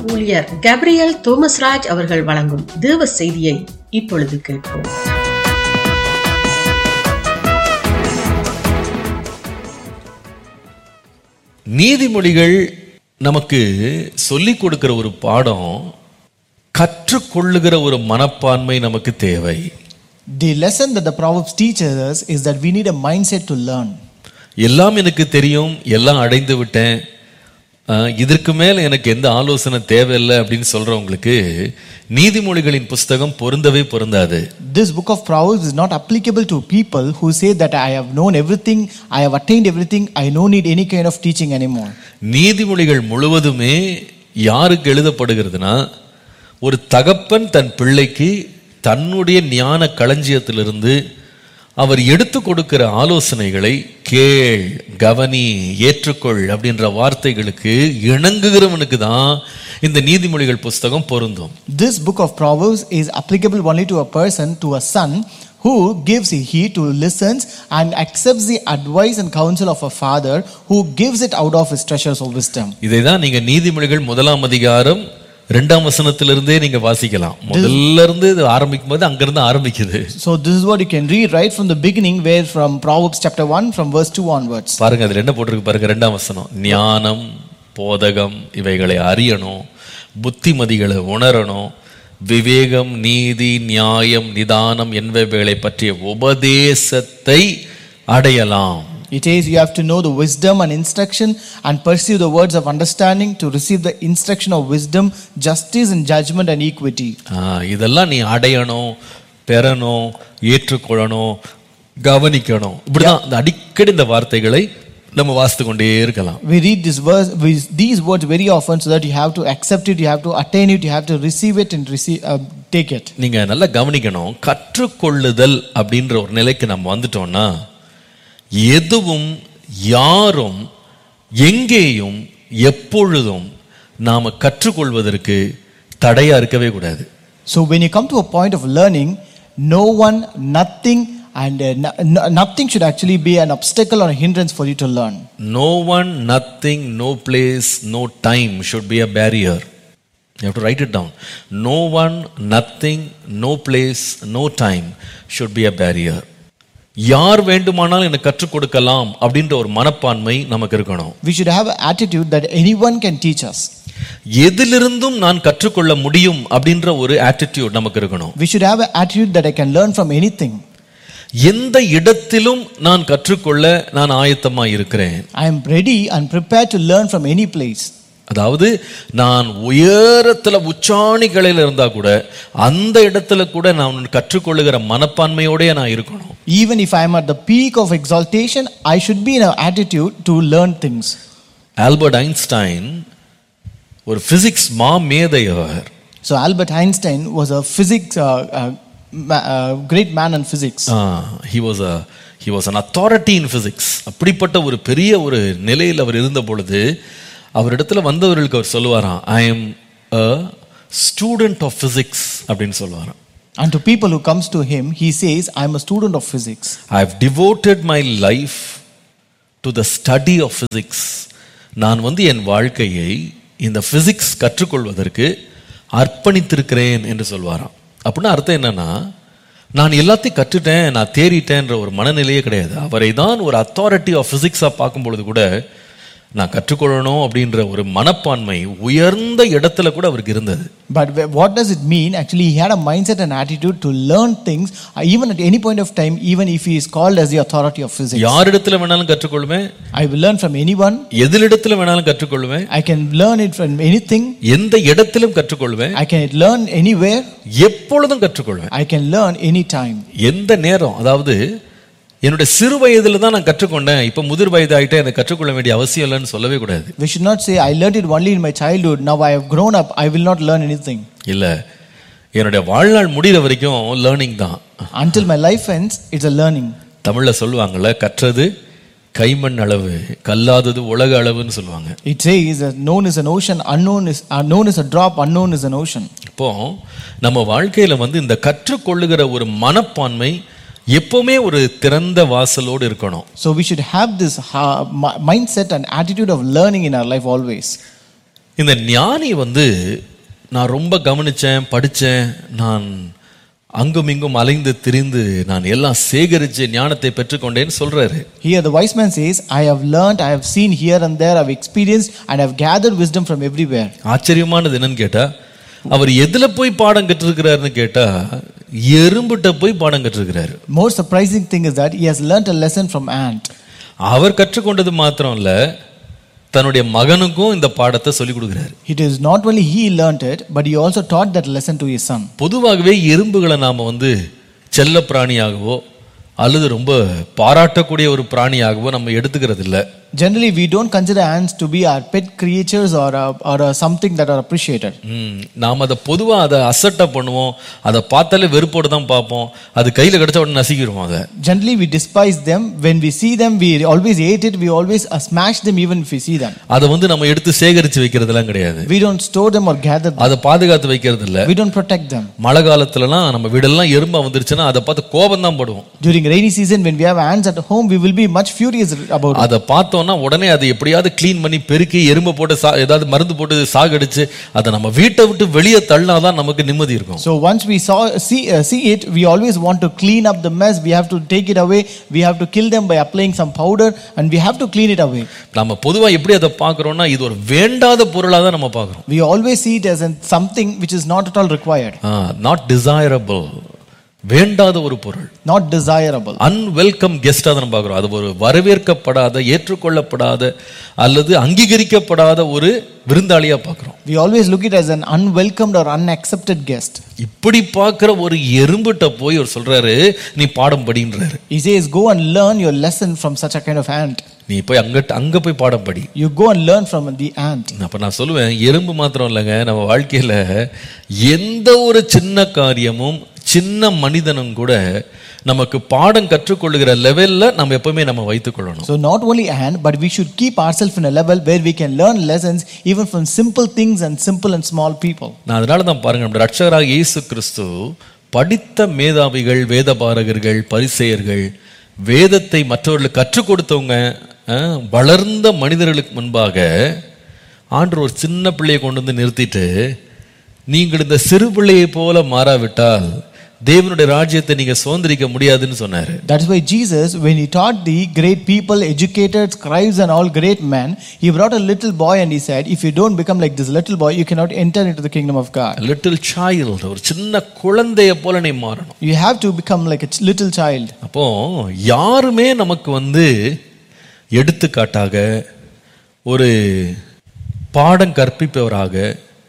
ஊழியர் கேப்ரியல் தோமஸ்ராஜ் அவர்கள் வழங்கும் தேவ செய்தியை இப்பொழுது கேட்போம் நீதிமொழிகள் நமக்கு சொல்லிக் கொடுக்கிற ஒரு பாடம் கற்றுக்கொள்ளுகிற ஒரு மனப்பான்மை நமக்கு தேவை The lesson that the Proverbs teaches us is that we need a mindset to learn. எல்லாம் எனக்கு தெரியும் எல்லாம் அடைந்து விட்டேன் அஹ், இதற்கு மேல எனக்கு எந்த ஆலோசனை தேவையில்லை அப்படின்னு சொல்றவங்களுக்கு நீதிமொழிகளின் புஸ்தகம் பொருந்தவே பொருந்தாது This book of Proverbs is not applicable to people who say that I have known everything, I have attained everything, I don't need any kind of teaching anymore. நீதிமொழிகள் முழுவதுமே யாருக்கு எழுதப்படுகிறதுனா ஒரு தகப்பன் தன் பிள்ளைக்கு தன்னுடைய ஞான களஞ்சியத்திலிருந்து அவர் எடுத்து கொடுக்கிற ஆலோசனைகளை கேள் கவனி ஏற்றுக்கொள் அப்படின்ற வார்த்தைகளுக்கு இணங்குகிறவனுக்கு தான் இந்த நீதிமொழிகள் புஸ்தகம் பொருந்தும் This book of Proverbs is applicable only to a person, to a son who gives heed to listens and accepts the advice and counsel of a father who gives it out of his treasures of wisdom. இதை தான் நீங்க நீதிமொழிகள் முதலாம் அதிகாரம் ரெண்டாம் வசனத்திலிருந்தே நீங்க வாசிக்கலாம் முதல்ல இருந்து இது ஆரம்பிக்கும் போது அங்கிருந்து ஆரம்பிக்குது So this is what you can read right from the beginning, where from Proverbs chapter 1, from verse 2 onwards. பாருங்க அதுல என்ன போட்டிருக்கு பாருங்க ரெண்டாம் வசனம் ஞானம் போதகம் இவைகளை அறியணும் புத்திமதிகளை உணரணும் விவேகம் நீதி நியாயம் நிதானம் என்பவைகளை பற்றிய உபதேசத்தை அடையலாம் It is you have to know the wisdom and instruction and pursue the words of understanding to receive the instruction of wisdom, justice and judgment and equity. ஆ, இதெல்லாம் நீ அடையணும் பெறணும் ஏற்றுக்கொள்ளணும் கவனிக்கணும் இப்படிதான் இந்த அடிக்கடி இந்த வார்த்தைகளை நம்ம வாசித்து கொண்டே இருக்கலாம் We read this verse, we, these words very often so that you have to accept it, you have to attain it, you have to receive it and receive, uh, take it. நீங்க நல்லா கவனிக்கணும் கற்றுக்கொள்ளுதல் அப்படின்ற ஒரு நிலைக்கு நம்ம வந்துட்டோம்னா எதுவும் யாரும் எங்கேயும் எப்பொழுதும் நாம கற்றுக்கொள்வதற்கு தடையா இருக்கவே கூடாது So when you come to a point of learning, no one, nothing, and uh, no- no- nothing should actually be an obstacle or a hindrance for you to learn. No one nothing no place no time should be a barrier you have to write it down no one nothing no place no time should be a barrier யார் வேண்டுமானாலும் எனக்கு கற்றுக் கொடுக்கலாம் அப்படின்ற ஒரு மனப்பான்மை நமக்கு இருக்கணும் We should have an attitude that anyone can teach us. எதிலிருந்தும் நான் கற்றுக்கொள்ள முடியும் அப்படின்ற ஒரு ஆட்டிடியூட் நமக்கு இருக்கணும் We should have an attitude that I can learn from anything. எந்த இடத்திலும் நான் கற்றுக்கொள்ள நான் ஆயத்தமா இருக்கிறேன் I am ready and prepared to learn from any place. அதாவது நான் உயரத்துல உச்சாணி கிளையில இருந்தா கூட அந்த இடத்துல கூட நான் கற்றுக்கொள்ளுகிற மனப்பான்மையோடய நான் இருக்கணும் Even if I am at the peak of exaltation, I should be in an attitude to learn things. Albert Einstein ஒரு பிசிக்ஸ் மா மேதை அவர் So Albert Einstein was a physics, uh, uh, ma- uh, great man in physics. He was a he was an authority in physics அப்படிப்பட்ட ஒரு பெரிய ஒரு நிலையில் அவர் இருந்த பொழுது அவரிடத்துல வந்தவர்களுக்கு அவர் சொல்லுவாராம் I am a student of physics அப்படின்னு சொல்லுவாராம் And to people who comes to him, he says, I am a student of physics. I have devoted my life to the study of physics நான் வந்து என் வாழ்க்கையை இந்த physics கற்றுக்கொள்வதற்கு அர்ப்பணித்திருக்கிறேன் என்று சொல்வாராம் அப்படின்னா அர்த்தம் என்னன்னா நான் எல்லாத்தையும் கற்றுட்டேன் நான் தேறிட்டேன்ற ஒரு மனநிலையே கிடையாது அவரை தான் ஒரு அத்தாரிட்டி ஆஃப் பிசிக்ஸாக பார்க்கும் பொழுது கூட நான் கற்றுக்கொள்ளணும் அப்படின்ற ஒரு மனப்பான்மை உயர்ந்த இடத்துல கூட அவருக்கு இருந்தது But wh- what does it mean? Actually, he had a mindset and attitude to learn things, uh, even at any point of time, even if he is called as the authority of physics. யாரிடத்துல வேணாலும் கற்றுக்கொள்வேன் I will learn from anyone. எதிலிடத்துல வேணாலும் கற்றுக்கொள்வேன் I can learn it from anything. எந்த இடத்திலும் கற்றுக்கொள்வேன் I can learn anywhere. எப்பொழுதும் கற்றுக்கொள்வேன் I can learn anytime. எந்த நேரம் அதாவது என்னுடைய சிறு வயதுல தான் நான் கற்றுக்கொண்டேன் இப்ப முதிர் வயது ஆயிட்டே எனக்கு கற்றுக்கொள்ள வேண்டிய அவசியம் இல்லைன்னு சொல்லவே கூடாது We should not say, I learned it only in my childhood. Now I have grown up. I will not learn anything. இல்ல என்னுடைய வாழ்நாள் முடிகிற வரைக்கும் லேர்னிங் தான் Until my life ends, it's a learning. தமிழ்ல சொல்லுவாங்கல்ல கற்றது கைமண் அளவு கல்லாதது உலக அளவுன்னு சொல்லுவாங்க It says that known is an ocean, unknown is unknown is a drop, unknown is an ocean. இப்போ நம்ம வாழ்க்கையில வந்து இந்த கற்றுக்கொள்ளுகிற ஒரு மனப்பான்மை எப்பவுமே ஒரு திறந்த வாசலோடு இருக்கணும் So we should have this uh, mi- mindset and attitude of learning in our life always. இந்த ஞானி வந்து நான் ரொம்ப கவனிச்சேன் படிச்சேன் நான் அங்கும் இங்கும் அலைந்து திரிந்து நான் எல்லாம் சேகரிச்சு ஞானத்தை பெற்றுக்கொண்டேன்னு சொல்றாரு Here the wise man says, I have learned, I have seen here and there, I've experienced, and I've gathered wisdom from everywhere. ஆச்சரியமானது என்னன்னு கேட்டா அவர் எதுல போய் பாடம் கற்றிருக்கிறாருன்னு கேட்டா எறும்புட்ட போய் பாடம் கற்றிருக்கிறாரு More surprising thing is that he has learnt a lesson from ant. அவர் கற்றுக்கொண்டது மாத்திரம் இல்ல தன்னுடைய மகனுக்கும் இந்த பாடத்தை சொல்லி கொடுக்கிறாரு It is not only he learnt it, but he also taught that lesson to his son. பொதுவாகவே எறும்புகளை நாம வந்து செல்ல பிராணியாகவோ அல்லது ரொம்ப பாராட்டக்கூடிய ஒரு பிராணியாகவோ நம்ம எடுத்துக்கிறது இல்ல Generally, we don't consider ants to be our pet creatures or, uh, or uh, something that are appreciated. ம், நாம் அதை பொதுவா அதை அசட்டை பண்ணுவோம் அதை பார்த்தாலே வெறுப்போடு தான் பார்ப்போம் அது கையில கிடைச்ச உடனே நசிக்கிடுவோம் அதை Generally, we despise them. When we see them, we always hate it. We always uh, smash them even if we see them. அதை வந்து நம்ம எடுத்து சேகரிச்சு வைக்கிறதெல்லாம் கிடையாது We don't store them or gather them. அதை பாதுகாத்து வைக்கிறது இல்ல We don't protect them. மழை காலத்துலலாம் நம்ம வீடெல்லாம் எறும்பா வந்துருச்சுன்னா அதை பார்த்து கோபம் தான் படுவோம் During rainy season, when we have ants at home, we will be much furious about it. அதை பார்த்தோம்னா உடனே அதை எப்படியாவது க்ளீன் பண்ணி பெருக்கி எறும்பை போட்டு சா ஏதாவது மருந்து போட்டு சாகடிச்சு அதை நம்ம வீட்டை விட்டு வெளியே தள்ளினாதான் நமக்கு நிம்மதி இருக்கும் So once we saw see uh, see it, we always want to clean up the mess. We have to take it away. We have to kill them by applying some powder, and we have to clean it away. நம்ம பொதுவா எப்படி அதை பார்க்கறோம்னா இது ஒரு வேண்டாத பொருளா தான் நம்ம பார்க்கறோம் We always see it as in something which is not at all required, not desirable வேண்டாத ஒரு பொருள் not desirable. அன்வெல்கம் கெஸ்டா தான் நம்ம பார்க்கிறோம் அது ஒரு வரவேற்கப்படாத ஏற்றுக்கொள்ளப்படாத அல்லது அங்கீகரிக்கப்படாத ஒரு விருந்தாளியா பார்க்கிறோம் We always look it as an unwelcomed or unaccepted guest. இப்படி பார்க்கிற ஒரு எறும்புட்ட போய் அவர் சொல்றாரு நீ பாடம் படின்றாரு He says, Go and learn your lesson from such a kind of ant. நீ போய் அங்கிட்ட அங்க போய் பாடம் படி You go and learn from the ant. அப்ப நான் சொல்லுவேன் எறும்பு மாத்திரம் இல்லைங்க நம்ம வாழ்க்கையில எந்த ஒரு சின்ன காரியமும் சின்ன மனிதனும் கூட நமக்கு பாடம் கற்றுக்கொள்ளுகிற லெவல்ல நம்ம எப்பவுமே நம்ம வைத்துக் கொள்ளணும் So not only ant, but we should keep ourselves in a level where we can learn lessons even from simple things and simple and small people. நான் அதனால தான் பாருங்க நம்ம ரட்சகராக இயேசு கிறிஸ்து படித்த மேதாவிகள் வேதபாரகர்கள் பரிசேயர்கள் வேதத்தை மற்றவர்களுக்கு கற்றுக் கொடுத்தவங்க அஹ், வளர்ந்த மனிதர்களுக்கு முன்பாக ஆண்டு ஒரு சின்ன பிள்ளையை கொண்டு வந்து நிறுத்திட்டு நீங்கள் இந்த சிறு பிள்ளையை போல மாறாவிட்டால் தேவனுடைய ராஜ்யத்தை நீங்க சுதந்திரிக்க முடியாதுன்னு சொன்னாரு That's why Jesus, when he taught the great people, educated scribes and all great men, he brought a little boy and he said, If you don't become like this little boy, you cannot enter into the kingdom of God. Little child ஒரு சின்ன குழந்தைய போல நீ மாறணும் You have to become like a ch- little child. அப்போ யாருமே நமக்கு வந்து எடுத்துக்காட்டாக ஒரு பாடம் கற்பிப்பவராக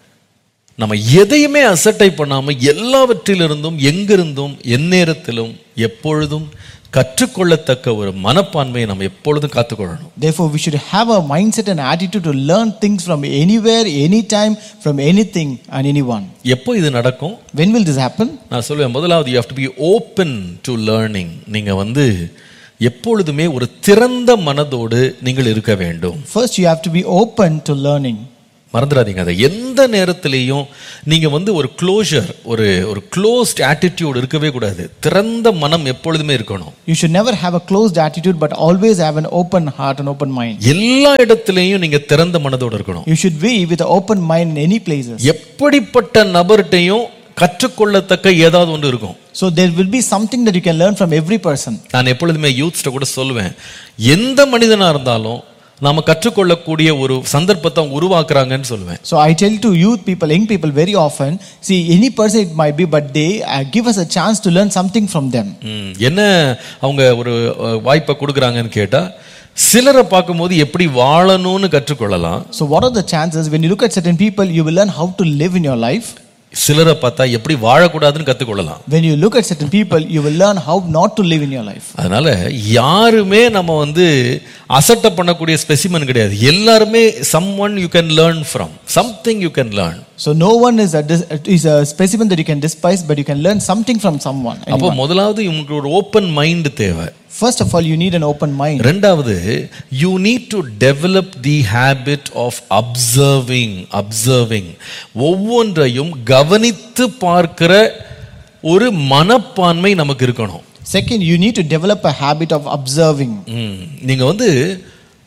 நம்ம எதையுமே அசட்டை பண்ணாம எல்லாவற்றிலிருந்தும் எங்கிருந்தும் எந்நேரத்திலும் எப்பொழுதும் கற்றுக்கொள்ளத்தக்க ஒரு மனப்பான்மையை நம்ம எப்பொழுதும் காத்துக்கொள்ளணும் Therefore, we should have a mindset and attitude to learn things from anywhere, anytime, from anything and anyone. எப்போ இது நடக்கும் When will this happen? நான் சொல்லுவேன் முதலாவது you have to be open to learning நீங்க வந்து எப்பொழுதுமே ஒரு திறந்த மனதோடு நீங்கள் இருக்க வேண்டும் First, you have to be open to learning. மறந்துடாதீங்க அதை எந்த நேரத்திலையும் நீங்க வந்து ஒரு க்ளோஷர் ஒரு ஒரு க்ளோஸ்ட் ஆட்டிடியூட் இருக்கவே கூடாது திறந்த மனம் எப்பொழுதுமே இருக்கணும் You should never have a closed attitude, but always have an open heart and open mind. எல்லா இடத்திலையும் நீங்க திறந்த மனதோடு இருக்கணும் You should be with an open mind in any places. எப்படிப்பட்ட நபர்கிட்டையும் கற்றுக்கொள்ளத்தக்க ஏதாவது ஒன்று இருக்கும் So there will be something that you can learn from every person. நான் எப்பொழுதுமே யூத்ஸ்ட கூட சொல்லுவேன் எந்த மனிதனா இருந்தாலும் நாம கற்றுக்கொள்ளக்கூடிய ஒரு சந்தர்ப்பத்தை அவங்க உருவாக்குறாங்கன்னு சொல்லுவேன் So I tell to youth people, young people very often, see any person it might be, but they uh, give us a chance to learn something from them. ம், என்ன அவங்க ஒரு அஹ், வாய்ப்பை கொடுக்குறாங்கன்னு கேட்டா சிலரை பார்க்கும்போது எப்படி வாழணும்னு கற்றுக்கொள்ளலாம் So what are the chances when you look at certain people, you will learn how to live in your life. சிலரை பார்த்தா எப்படி வாழக்கூடாதுன்னு கற்றுக்கொள்ளலாம் When you look at certain people, you will learn how not to live in your life. அதனால யாருமே நம்ம வந்து அசட்டை பண்ணக்கூடிய ஸ்பெசிமன் கிடையாது எல்லாருமே someone you can learn from something you can learn So no one is a, dis- is a specimen that you can despise, but you can learn something from someone. அப்போ anyone. முதலாவது உங்களுக்கு ஒரு open mind தேவை First of all, you need an open mind. ரெண்டாவது you need to develop the habit of observing observing ஒவ்வொன்றையும் கவனித்து பார்க்கிற ஒரு மனப்பான்மை நமக்கு இருக்கணும் Second, you need to develop a habit of observing. ம், நீங்க வந்து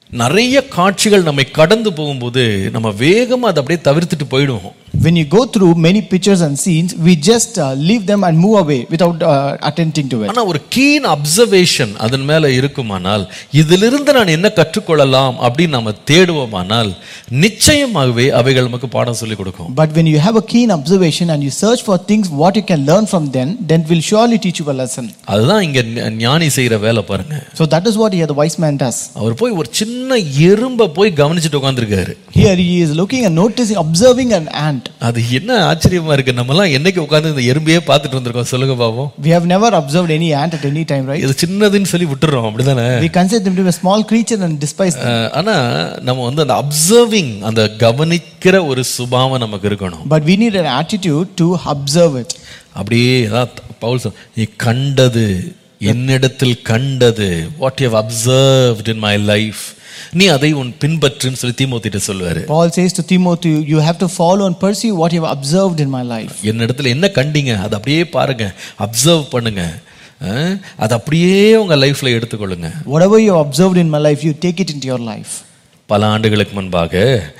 நிறைய காட்சிகள் நம்மை கடந்து போகும்போது நம்ம வேகமா அதை அப்படியே தவிர்த்துட்டு போயிடுவோம் When you go through many pictures and scenes, we just uh, leave them and move away without uh, attending to it. ஆனா ஒரு கீன் அப்சர்வேஷன் அதன் மேல இருக்குமானால் இதிலிருந்து நான் என்ன கற்றுக்கொள்ளலாம் அப்படின்னு நம்ம தேடுவோமானால் நிச்சயமாகவே அவைகள் நமக்கு பாடம் சொல்லி கொடுக்கும் But when you have a keen observation and you search for things what you can learn from them, then will surely teach you a lesson. அதுதான் இங்க ஞ- ஞானி செய்யற வேலை பாருங்க So that is what here the wise man does. அவர் போய் ஒரு சின்ன எறும்ப போய் கவனிச்சுட்டு உட்காந்துருக்காரு Here he is looking and noticing, observing an ant. அது என்ன ஆச்சரியமா இருக்கு நம்ம எல்லாம் என்னைக்கு உட்கார்ந்து இந்த எறும்பையே பார்த்துட்டு வந்திருக்கோம் சொல்லுங்க பாவம் We have never observed any ant at any time, right? இது சின்னதுன்னு சொல்லி விட்டுறோம் அப்படிதானே We consider them to be a small creature and despise them. அஹ், ஆனா நம்ம வந்து அந்த அப்சர்விங் அந்த கவனிக்கிற ஒரு சுபாவம் நமக்கு இருக்கணும் But we need an attitude to observe it. அப்படியே அதான் பவுல் சொல் நீ கண்டது என்னிடத்தில் கண்டது what you observed in my life நீ அதை உன் பின்பற்றுன்னு சொல்லி தீமோத்திட்ட சொல்லுவாரு Paul says to Timothy, You have to follow and pursue what you have observed in my life. என்னிடத்துல என்ன கண்டீங்க அதை அப்படியே பாருங்க அப்சர்வ் பண்ணுங்க அஹ், அதை அப்படியே உங்க லைஃப்ல எடுத்துக்கொள்ளுங்க Whatever you have observed in my life, you take it into your life. பல ஆண்டுகளுக்கு முன்பாக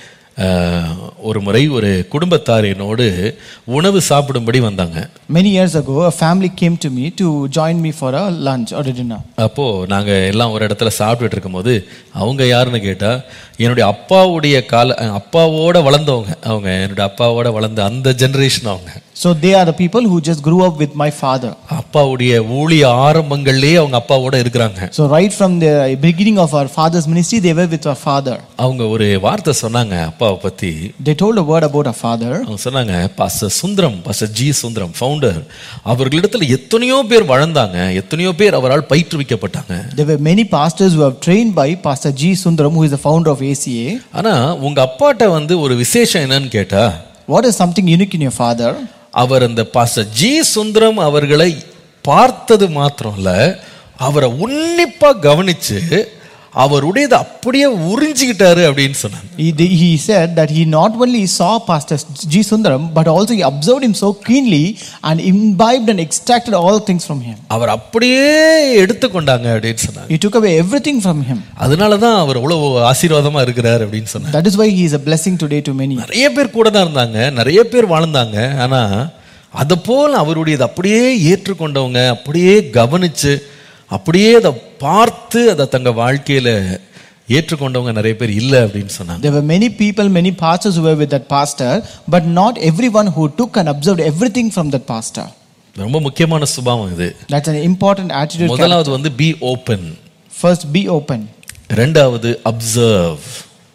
அஹ், ஒரு முறை ஒரு குடும்பத்தார் என்னோடு உணவு சாப்பிடும்படி வந்தாங்க Many years ago, a family came to me to join me for a lunch or a dinner. அப்போ நாங்க எல்லாம் ஒரு இடத்துல சாப்பிட்டுட்டு இருக்கும்போது அவங்க யாருன்னு கேட்டா என்னுடைய அப்பாவுடைய கால அப்பாவோட வளர்ந்தவங்க அவங்க என்னுடைய அப்பாவோட வளர்ந்த அந்த ஜெனரேஷன் அவங்க So they are the people who just grew up with my father. அப்பாவுடைய ஊழிய ஆரம்பங்கள்லயே அவங்க அப்பாவோட இருக்கிறாங்க So right from the beginning of our father's ministry, they were with our father. அவங்க ஒரு வார்த்தை சொன்னாங்க அப்பாவை பத்தி They told a word about our father. அவங்க சொன்னாங்க pastor Sundaram pastor G Sundaram founder அவர்களிடத்துல எத்தனையோ பேர் வளர்ந்தாங்க எத்தனையோ பேர் அவரால் பயிற்றுவிக்கப்பட்டாங்க There were many pastors who have trained by Pastor G. Sundaram, who is the founder of ACA. ஆனா உங்க அப்பாட்ட வந்து ஒரு விசேஷம் என்னன்னு கேட்டா What is something unique in your father? அவர் அந்த பாஸ்டர் ஜி சுந்தரம் அவர்களை பார்த்தது மாத்திரம் இல்ல அவரை உன்னிப்பா கவனிச்சு அவருடையதை அப்படியே உறிஞ்சிக்கிட்டாரு அப்படின்னு சொன்னாங்க He, he said that he not only saw Pastor G. Sundaram, but also he observed him so keenly and imbibed and extracted all things from him. அவர் அப்படியே எடுத்துக்கொண்டாங்க அப்படின்னு சொன்னாங்க He took away everything from him. அதனால தான் அவர் அவ்வளவு ஆசீர்வாதமா இருக்கிறார் அப்படின்னு சொன்னாங்க That is why he is a blessing today to many. நிறைய பேர் கூட தான் இருந்தாங்க நிறைய பேர் வாழ்ந்தாங்க ஆனா அதை போல் அவருடையது அப்படியே ஏற்றுக்கொண்டவங்க அப்படியே கவனிச்சு அப்படியே அதை பார்த்து அதை தங்க வாழ்க்கையில ஏற்றுக்கொண்டவங்க நிறைய பேர் இல்லை அப்படின்னு சொன்னாங்க There were many people, many pastors who were with that pastor, but not everyone who took and observed everything from that pastor. ரொம்ப முக்கியமான சுபாவம் இது That's an important attitude. முதலாவது வந்து be open First, be open. ரெண்டாவது observe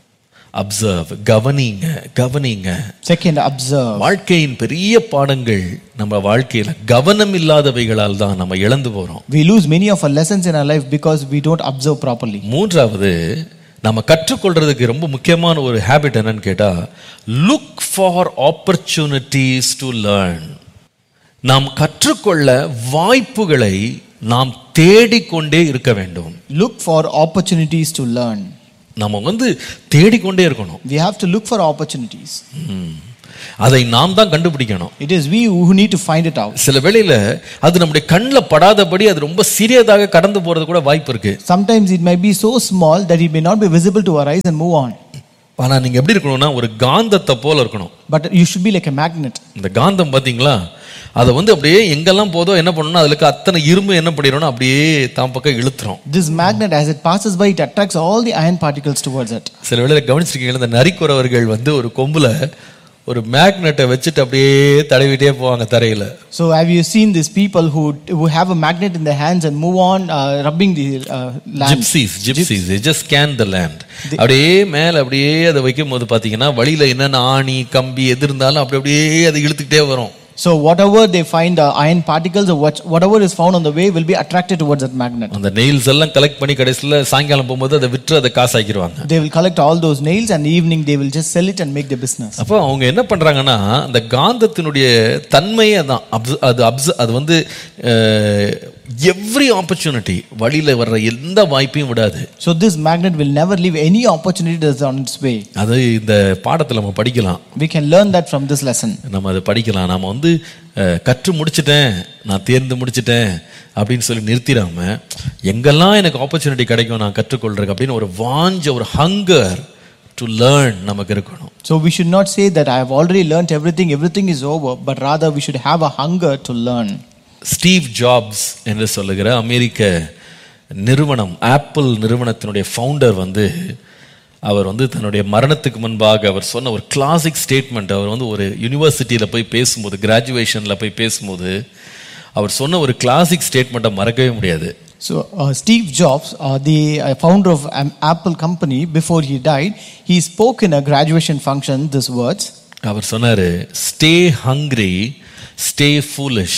observe கவனிங்க கவனிங்க Second, observe. வாழ்க்கையின் பெரிய பாடங்கள் நம்ம வாழ்க்கையில கவனம் இல்லாதவைகளால் தான் நம்ம இழந்து போறோம் We lose many of our lessons in our life because we don't observe properly. மூன்றாவது நம்ம கற்றுக்கொள்றதுக்கு ரொம்ப முக்கியமான ஒரு ஹேபிட் என்னன்னு கேட்டா look for opportunities to learn நாம் கற்றுக்கொள்ள வாய்ப்புகளை நாம் தேடிக்கொண்டே இருக்க வேண்டும் Look for opportunities to learn. நம்ம வந்து தேடிக்கொண்டே இருக்கணும் We have to look for opportunities. ம். அதை நாம் தான் கண்டுபிடிக்கணும் It is we who need to find it out. சில வேளையில அது நம்முடைய கண்ணில் படாதபடி அது ரொம்ப சிறியதாக கடந்து போறது கூட வாய்ப்பு இருக்கு Sometimes it might be so small that it may not be visible to our eyes and move on. ஆனா நீங்க எப்படி இருக்கணும்னா ஒரு காந்தத்தை போல இருக்கணும் But you should be like a magnet. இந்த காந்தம் பாத்தீங்களா அதை வந்து அப்படியே எங்கெல்லாம் போதோ என்ன பண்ணணும்னா அதுல இருக்க அத்தனை இரும்பு என்ன பண்ணிடும்னா அப்படியே தான் பக்கம் இழுத்துரும் This magnet, as it passes by, it attracts all the iron particles towards it. சில வேளையில கவனிச்சிருக்கீங்களா இந்த நரிக்குறவர்கள் வந்து ஒரு கொம்புல ஒரு மேக்னெட்டை வச்சுட்டு அப்படியே தடவிட்டே போவாங்க தரையில So, have you seen these people who who have a magnet in their hands and move on uh, rubbing the uh, land? Gypsies gypsies just scan the land அப்படியே மேல அப்படியே அதை வைக்கும் போது பாத்தீங்கன்னா வழியில என்னென்ன ஆணி கம்பி எது இருந்தாலும் அப்படி அப்படியே அதை இழுத்துக்கிட்டே வரும் So, whatever they find, uh, iron particles or what, whatever is found on the way will be attracted towards that magnet. அந்த நெயில்ஸ் எல்லாம் கலெக்ட் பண்ணி கடைசியில் சாயங்காலம் போகும்போது அதை விற்று அதை காசாக்கிடுவாங்க They will collect all those nails and evening they will just sell it and make their business. அப்போ அவங்க என்ன பண்றாங்கன்னா அந்த காந்தத்தினுடைய தன்மையை தான் அப்ச அது அப்ச அது வந்து அஹ், எவ்ரி ஆப்பர்ச்சுனிட்டி வழியில வர்ற எந்த வாய்ப்பையும் விடாது So this magnet will never leave any opportunity that's on its way. அது இந்த பாடத்துல நம்ம படிக்கலாம் We can learn that from this lesson. நம்ம அதை படிக்கலாம் நாம வந்து அஹ், கற்று முடிச்சிட்டேன் நான் தேர்ந்து முடிச்சிட்டேன் அப்படின்னு சொல்லி நிறுத்திடாம எங்கெல்லாம் எனக்கு ஆப்பர்ச்சுனிட்டி கிடைக்கும் நான் கற்றுக்கொள்றேன் அப்படின்னு ஒரு வாஞ்ச ஒரு ஹங்கர் டு லேர்ன் நமக்கு இருக்கணும் So we should not say that I have already learnt everything, everything is over, but rather we should have a hunger to learn. Steve Jobs என்று சொல்லுகிற அமெரிக்க நிறுவனம் ஆப்பிள் நிறுவனத்தினுடைய ஃபவுண்டர் வந்து அவர் வந்து தன்னுடைய மரணத்துக்கு முன்பாக அவர் சொன்ன ஒரு கிளாசிக் ஸ்டேட்மெண்ட் அவர் வந்து ஒரு யூனிவர்சிட்டியில் போய் பேசும்போது கிராஜுவேஷனில் போய் பேசும்போது அவர் சொன்ன ஒரு கிளாசிக் ஸ்டேட்மெண்ட்டை மறக்கவே முடியாது So uh, Steve Jobs, uh, the uh, founder of um, Apple company, before he died, he spoke in a graduation function these words. அவர் சொன்னாரு stay hungry stay foolish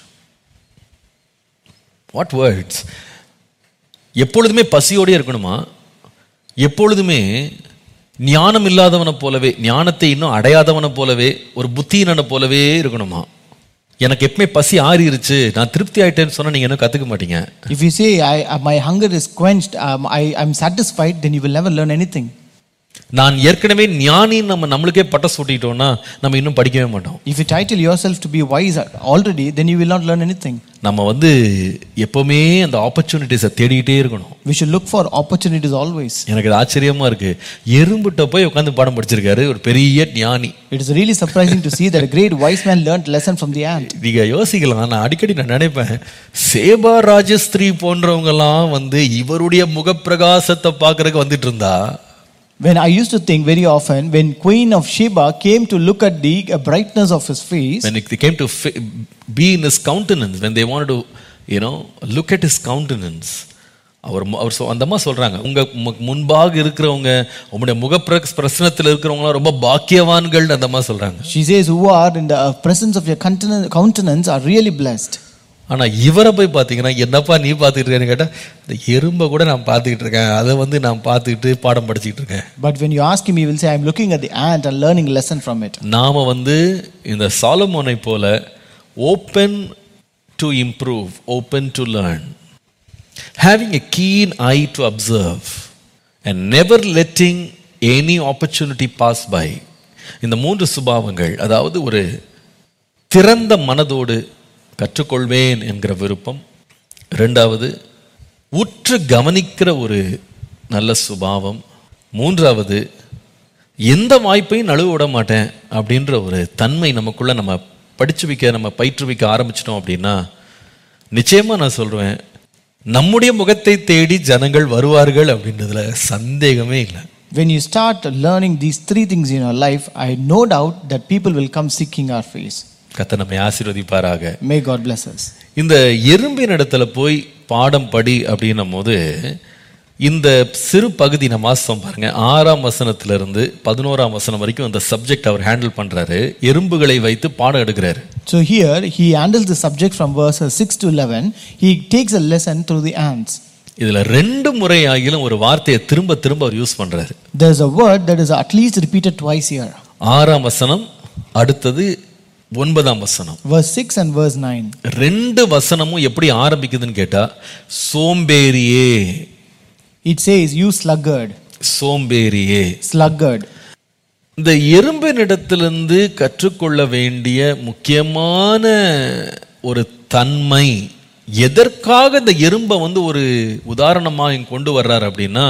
what words எப்பொழுதுமே பசியோடே இருக்கணுமா எப்பொழுதுமே ஞானம் இல்லாதவனை போலவே ஞானத்தை இன்னும் அடையாதவனை போலவே ஒரு புத்தியினனை போலவே இருக்கணுமா எனக்கு எப்பவுமே பசி ஆறிருச்சு நான் திருப்தி ஆயிட்டேன்னு சொன்னா நீங்க என்ன கத்துக்க மாட்டீங்க If you say, I, uh, My hunger is quenched, um, I, I'm satisfied, then you will never learn anything. நான் ஏற்கனவே ஞானின்னு நம்ம நம்மளுக்கே பட்டம் சூட்டிட்டோம்னா நம்ம இன்னும் படிக்கவே மாட்டோம் If you title yourself to be wise already, then you will not learn anything. நம்ம வந்து எப்பவுமே அந்த ஆப்பர்ச்சுனிட்டிஸை தேடிக்கிட்டே இருக்கணும் We should look for opportunities always. எனக்கு இது ஆச்சரியமா இருக்கு எறும்புட்ட போய் உட்காந்து பாடம் படிச்சிருக்காரு ஒரு பெரிய ஞானி It is really surprising to see that a great wise man learned lesson from the ant. நீங்க யோசிக்கலாம் நான் அடிக்கடி நான் நினைப்பேன் சேபா ராஜஸ்திரீ போன்றவங்க எல்லாம் வந்து இவருடைய முகப்பிரகாசத்தை பார்க்கறதுக்கு வந்துட்டு இருந்தா When I used to think very often, when Queen of Sheba came to look at the uh, brightness of his face, when it came to fi- be in his countenance when they wanted to you know look at his countenance அவர் மு- அவர் சொ- அந்த அம்மா சொல்றாங்க உங்க மு- முன்பாக இருக்கிறவங்க உங்களுடைய முக பிரசனத்தில் இருக்கிறவங்களாம் ரொம்ப பாக்கியவான்கள் அந்த அம்மா சொல்றாங்க she says, Who are in the uh, presence of your countenance, countenance are really blessed. ஆனா இவரை போய் பார்த்தீங்கன்னா என்னப்பா நீ பார்த்துக்கிட்டு இருக்கேன்னு கேட்டா இந்த எறும்பை கூட நான் பார்த்துக்கிட்டு இருக்கேன் அதை வந்து நான் பார்த்துக்கிட்டு பாடம் படிச்சுக்கிட்டு இருக்கேன் But when you ask him, he will say, I'm looking at the ant and learning lesson from it. நாம வந்து இந்த சாலமோனை போல open to improve open to learn having a keen eye to observe and never letting any opportunity pass by இந்த மூன்று சுபாவங்கள் அதாவது ஒரு திறந்த மனதோடு கற்றுக்கொள்வேன் என்கிற விருப்பம் ரெண்டாவது உற்று கவனிக்கிற ஒரு நல்ல சுபாவம் மூன்றாவது எந்த வாய்ப்பையும் நழுவ விட மாட்டேன் அப்படின்ற ஒரு தன்மை நமக்குள்ள நம்ம படிச்சு வைக்க நம்ம பயிற்றுவிக்க ஆரம்பிச்சிட்டோம் அப்படின்னா நிச்சயமா நான் சொல்றேன் நம்முடைய முகத்தை தேடி ஜனங்கள் வருவார்கள் அப்படின்றதுல சந்தேகமே இல்லை When you start learning these three things in your life, I no doubt that people will come seeking our face. கத்த நம்மை ஆசீர்வதிப்பாராக May God bless us. இந்த எறும்பின் இடத்துல போய் பாடம் படி அப்படின்னும் போது இந்த சிறு பகுதி நம்ம வாசித்தோம் பாருங்க ஆறாம் வசனத்துல இருந்து பதினோராம் வசனம் வரைக்கும் அந்த சப்ஜெக்ட் அவர் ஹேண்டில் பண்றாரு எறும்புகளை வைத்து பாடம் எடுக்கிறாரு So here he handles the subject from verses 6 to 11. He takes a lesson through the ants. இதுல ரெண்டு முறை ஆகிலும் ஒரு வார்த்தையை திரும்ப திரும்ப அவர் யூஸ் பண்றாரு There's a word that is at least repeated twice here. ஆறாம் வசனம் அடுத்தது ஒன்பதாம் வசனம் Verse 6 and verse 9. ரெண்டு வசனமும் எப்படி ஆரம்பிக்குதுன்னு கேட்டா சோம்பேறியே It says, You sluggard, சோம்பேறியே sluggard. இந்த எறும்பினிடத்திலிருந்து கற்றுக்கொள்ள வேண்டிய முக்கியமான ஒரு தன்மை எதற்காக இந்த எறும்பை வந்து ஒரு உதாரணமாக இங்க கொண்டு வர்றார் அப்படின்னா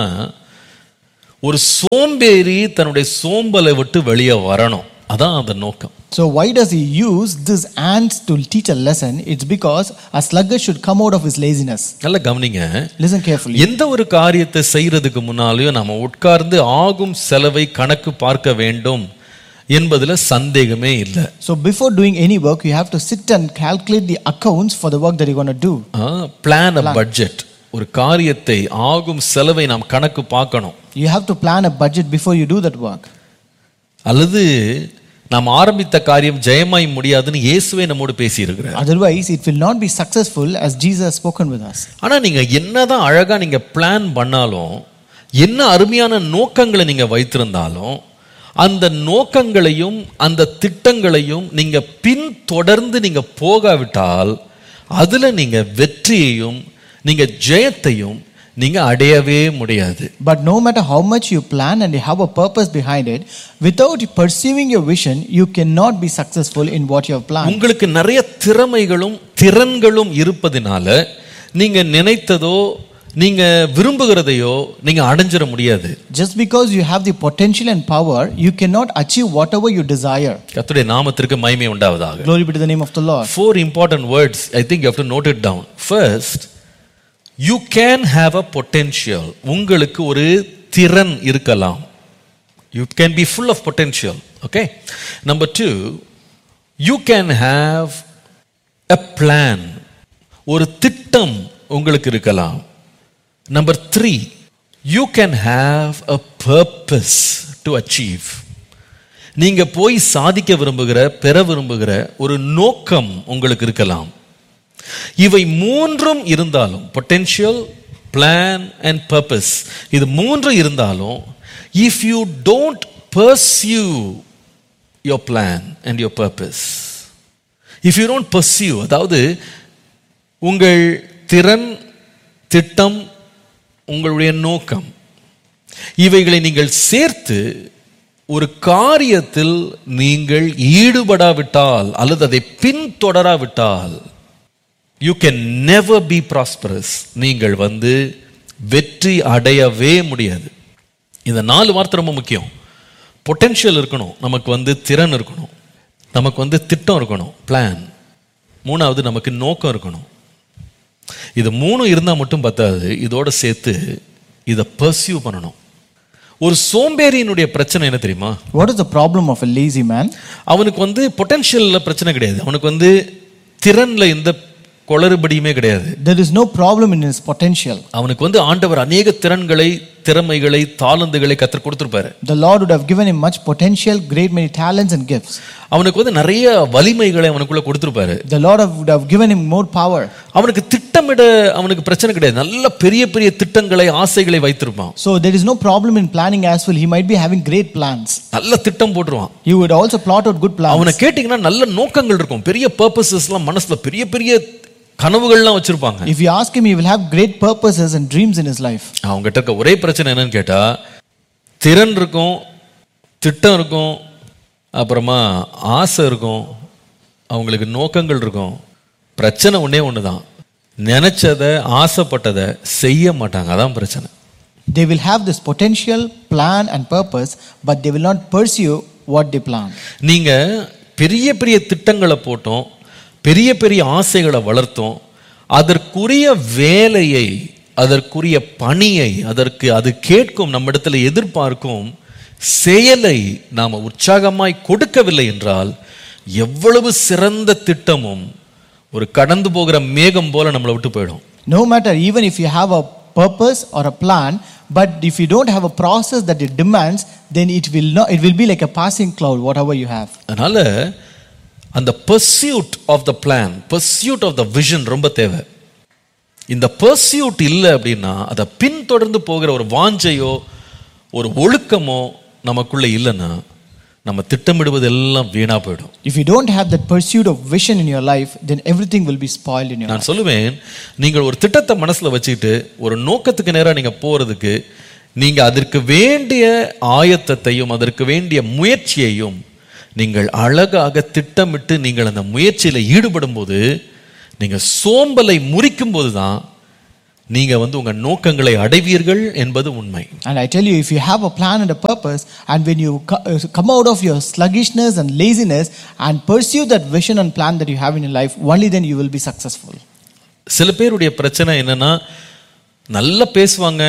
ஒரு சோம்பேறி தன்னுடைய சோம்பலை விட்டு வெளியே வரணும் அதான் அந்த நோக்கம் So, why does he use this ant to teach a lesson? It's because a sluggard should come out of his laziness. நல்லா கவனிங்க Listen carefully. எந்த ஒரு காரியத்தை செய்யறதுக்கு முன்னாலேயும் நம்ம உட்கார்ந்து ஆகும் செலவை கணக்கு பார்க்க வேண்டும் என்பதுல சந்தேகமே இல்லை So, before doing any work, you have to sit and calculate the accounts for the work that you're going to do. Plan a budget ஒரு காரியத்தை ஆகும் செலவை நாம் கணக்கு பார்க்கணும் You have to plan a budget before you do that work. அல்லது நாம் ஆரம்பித்த காரியம் ஜெயமாய் முடியாதுன்னு இயேசுவே நம்மோடு பேசி இருக்கிறார் Otherwise, it will not be successful as Jesus has spoken with us. ஆனா நீங்க என்னதான் அழகா நீங்க பிளான் பண்ணாலும் என்ன அருமையான நோக்கங்களை நீங்க வைத்திருந்தாலும் அந்த நோக்கங்களையும் அந்த திட்டங்களையும் நீங்க பின் தொடர்ந்து நீங்க போகாவிட்டால் அதுல நீங்க வெற்றியையும் நீங்க ஜெயத்தையும் நீங்க அடையவே முடியாது But no matter how much you plan and you have a purpose behind it, without pursuing your vision, you cannot be successful in what you have planned. உங்களுக்கு நிறைய திறமைகளும் திறன்களும் இருப்பதினால நீங்க நினைத்ததோ நீங்க விரும்புகிறதையோ நீங்க அடைஞ்சிட முடியாது Just because you have the potential and power, you cannot achieve whatever you desire. கர்த்தருடைய நாமத்திற்கு மகிமை உண்டாவதாக Glory be to the name of the Lord. four important words i think you have to note it down first you can have a potential உங்களுக்கு ஒரு திறன் இருக்கலாம் you can be full of potential okay number 2 you can have a plan ஒரு திட்டம் உங்களுக்கு இருக்கலாம் number 3 you can have a purpose to achieve நீங்க போய் சாதிக்க விரும்புகிற பெற விரும்புகிற ஒரு நோக்கம் உங்களுக்கு இருக்கலாம் இவை மூன்றும் இருந்தாலும் பொட்டென்ஷியல் பிளான் அண்ட் பர்பஸ் இது மூன்று இருந்தாலும் if you don't pursue your plan and your purpose if you don't pursue அதாவது உங்கள் திறன் திட்டம் உங்களுடைய நோக்கம் இவைகளை நீங்கள் சேர்த்து ஒரு காரியத்தில் நீங்கள் ஈடுபடாவிட்டால் அல்லது அதை பின்தொடராவிட்டால் you can never be prosperous நீங்கள் வந்து வெற்றி அடையவே முடியாது இந்த நாலு வார்த்தை ரொம்ப முக்கியம் பொட்டென்ஷியல் இருக்கணும் நமக்கு வந்து திறன் இருக்கணும் நமக்கு வந்து திட்டம் இருக்கணும் பிளான் மூணாவது நமக்கு நோக்கம் இருக்கணும் இது மூணும் இருந்தால் மட்டும் பத்தாது இதோட சேர்த்து இதை பர்சியூ பண்ணணும் ஒரு சோம்பேறியினுடைய பிரச்சனை என்ன தெரியுமா What is the problem of a lazy man? அவனுக்கு வந்து பொட்டென்ஷியல்ல பிரச்சனை கிடையாது அவனுக்கு வந்து திறன்ல எந்த குளறுபடியுமே கிடையாது There is no problem in his potential. அவனுக்கு வந்து ஆண்டவர் அநேக திறன்களை திறமைகளை தாளந்துகளை கற்றுக் கொடுத்திருப்பாரு The Lord would have given him much potential, great many talents and gifts. அவனுக்கு வந்து நிறைய வலிமைகளை அவனுக்குள்ள கொடுத்திருப்பாரு The Lord have- would have given him more power. அவனுக்கு திட்டமிட அவனுக்கு பிரச்சனை கிடையாது நல்ல பெரிய பெரிய திட்டங்களை ஆசைகளை வைத்திருப்பான் So there is no problem in planning as well. He might be having great plans. நல்ல திட்டம் போட்டுருவான் He would also plot out good அவனை plans. கேட்டீங்கன்னா நல்ல நோக்கங்கள் இருக்கும் பெரிய பர்பசஸ் எல்லாம் மனசுல பெரிய பெரிய கனவுகள்லாம் வச்சிருப்பாங்க If you ask him, he will have great purposes and dreams in his life. அவங்ககிட்ட இருக்க ஒரே பிரச்சனை என்னன்னு கேட்டா திறன் இருக்கும் திட்டம் இருக்கும் அப்புறமா ஆசை இருக்கும் அவங்களுக்கு நோக்கங்கள் இருக்கும் பிரச்சனை ஒண்ணே ஒன்று தான் நினைச்சதை ஆசைப்பட்டதை செய்ய மாட்டாங்க அதான் பிரச்சனை They will have this potential, plan, and purpose, but they will not pursue what they plan. நீங்க பெரிய பெரிய திட்டங்களை போட்டோம் பெரிய பெரிய ஆசைகளை வளர்த்தோம் அதற்குரிய வேலையை அதற்குரிய பணியை அதற்கு அது கேட்கும் நம்மிடத்தில் எதிர்பார்க்கும் செயலை நாம உற்சாகமாய் கொடுக்கவில்லை என்றால் எவ்வளவு சிறந்த திட்டமும் ஒரு கடந்து போகிற மேகம் போல நம்மளை விட்டு போயிடும் No matter, even if you have a purpose or a plan, but if you don't have a process that it demands, then it will not. It will be like a passing cloud, whatever you have. அதனால அந்த pursuit of the plan pursuit of the vision ரொம்ப தேவை இந்த pursuit இல்லை அப்படின்னா அதை பின்தொடர்ந்து போகிற ஒரு வாஞ்சையோ ஒரு ஒழுக்கமோ நமக்குள்ள இல்லைன்னா நம்ம திட்டமிடுவது எல்லாம் வீணா போயிடும் If you don't have that pursuit of vision in your life, then everything will be spoiled in your life. நான் சொல்லுவேன் நீங்கள் ஒரு திட்டத்தை மனசுல வச்சுக்கிட்டு ஒரு நோக்கத்துக்கு நேரா நீங்க போறதுக்கு நீங்க அதற்கு வேண்டிய ஆயத்தத்தையும் அதற்கு வேண்டிய முயற்சியையும் நீங்கள் அழகாக திட்டமிட்டு நீங்கள் அந்த முயற்சியில ஈடுபடும் போது நீங்க சோம்பலை முறிக்கும் போதுதான் நீங்க வந்து உங்க நோக்கங்களை அடைவீர்கள் என்பது உண்மை And I tell you, if you have a plan and a purpose, and when you co- uh, come out of your sluggishness and laziness and pursue that vision and plan that you have in your life, only then you will be successful. சில பேருடைய பிரச்சனை என்னன்னா நல்லா பேசுவாங்க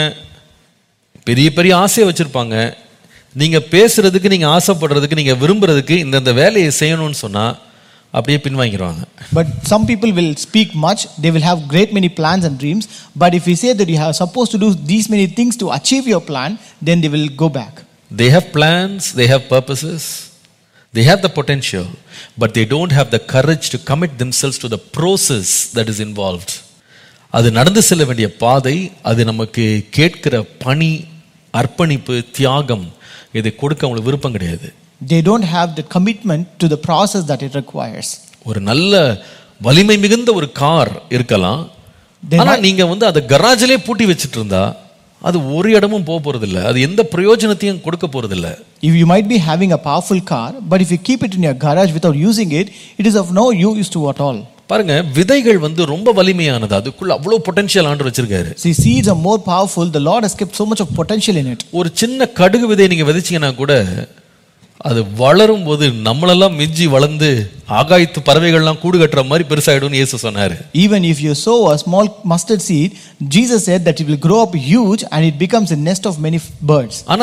பெரிய பெரிய ஆசையை வச்சிருப்பாங்க நீங்க பேசுறதுக்கு நீங்க ஆசைப்படுறதுக்கு நீங்க விரும்புறதுக்கு இந்தந்த வேலையை செய்யணும்னு சொன்னா அப்படியே பின்வாங்கிடுவாங்க But some people will speak much, they will have great many plans and dreams, but if you say that you are supposed to do these many things to achieve your plan, then they will go back. they have plans they have purposes they have the potential but they don't have the courage to commit themselves to the process that is involved அது நடந்து செல்ல வேண்டிய பாதை அது நமக்கு கேட்கிற பணி அர்ப்பணிப்பு தியாகம் இதை கொடுக்க அவங்களுக்கு விருப்பம் கிடையாது They don't have the commitment to the process that it requires. ஒரு நல்ல வலிமை மிகுந்த ஒரு கார் இருக்கலாம் They ஆனா நீங்க வந்து அதை கராஜிலே பூட்டி வச்சிட்டு இருந்தா அது ஒரு இடமும் போக போறது இல்ல அது எந்த பிரயோஜனத்தையும் கொடுக்க போறது இல்ல If you might be having a powerful car, but if you keep it in your garage without using it, it is of no use to at all. பாருங்க விதைகள் வந்து ரொம்ப வலிமையானது அதுக்குள்ள அவ்வளவு பொட்டன்ஷியல் ஆண்டு வச்சிருக்காரு See, seeds are more powerful. The Lord has kept so much of potential in it. ஒரு சின்ன கடுகு விதையை நீங்க விதைச்சீங்கன்னா கூட அது வளரும் போது நம்மளெல்லாம் மிஞ்சி வளர்ந்து ஆகாயத்து பறவைகள்லாம் கூடு கட்டுற மாதிரி பெருசாயிடும்னு இயேசு சொன்னாரு Even if you sow a small mustard seed, Jesus said that it will grow up huge and it becomes a nest of many f- birds. ஆனா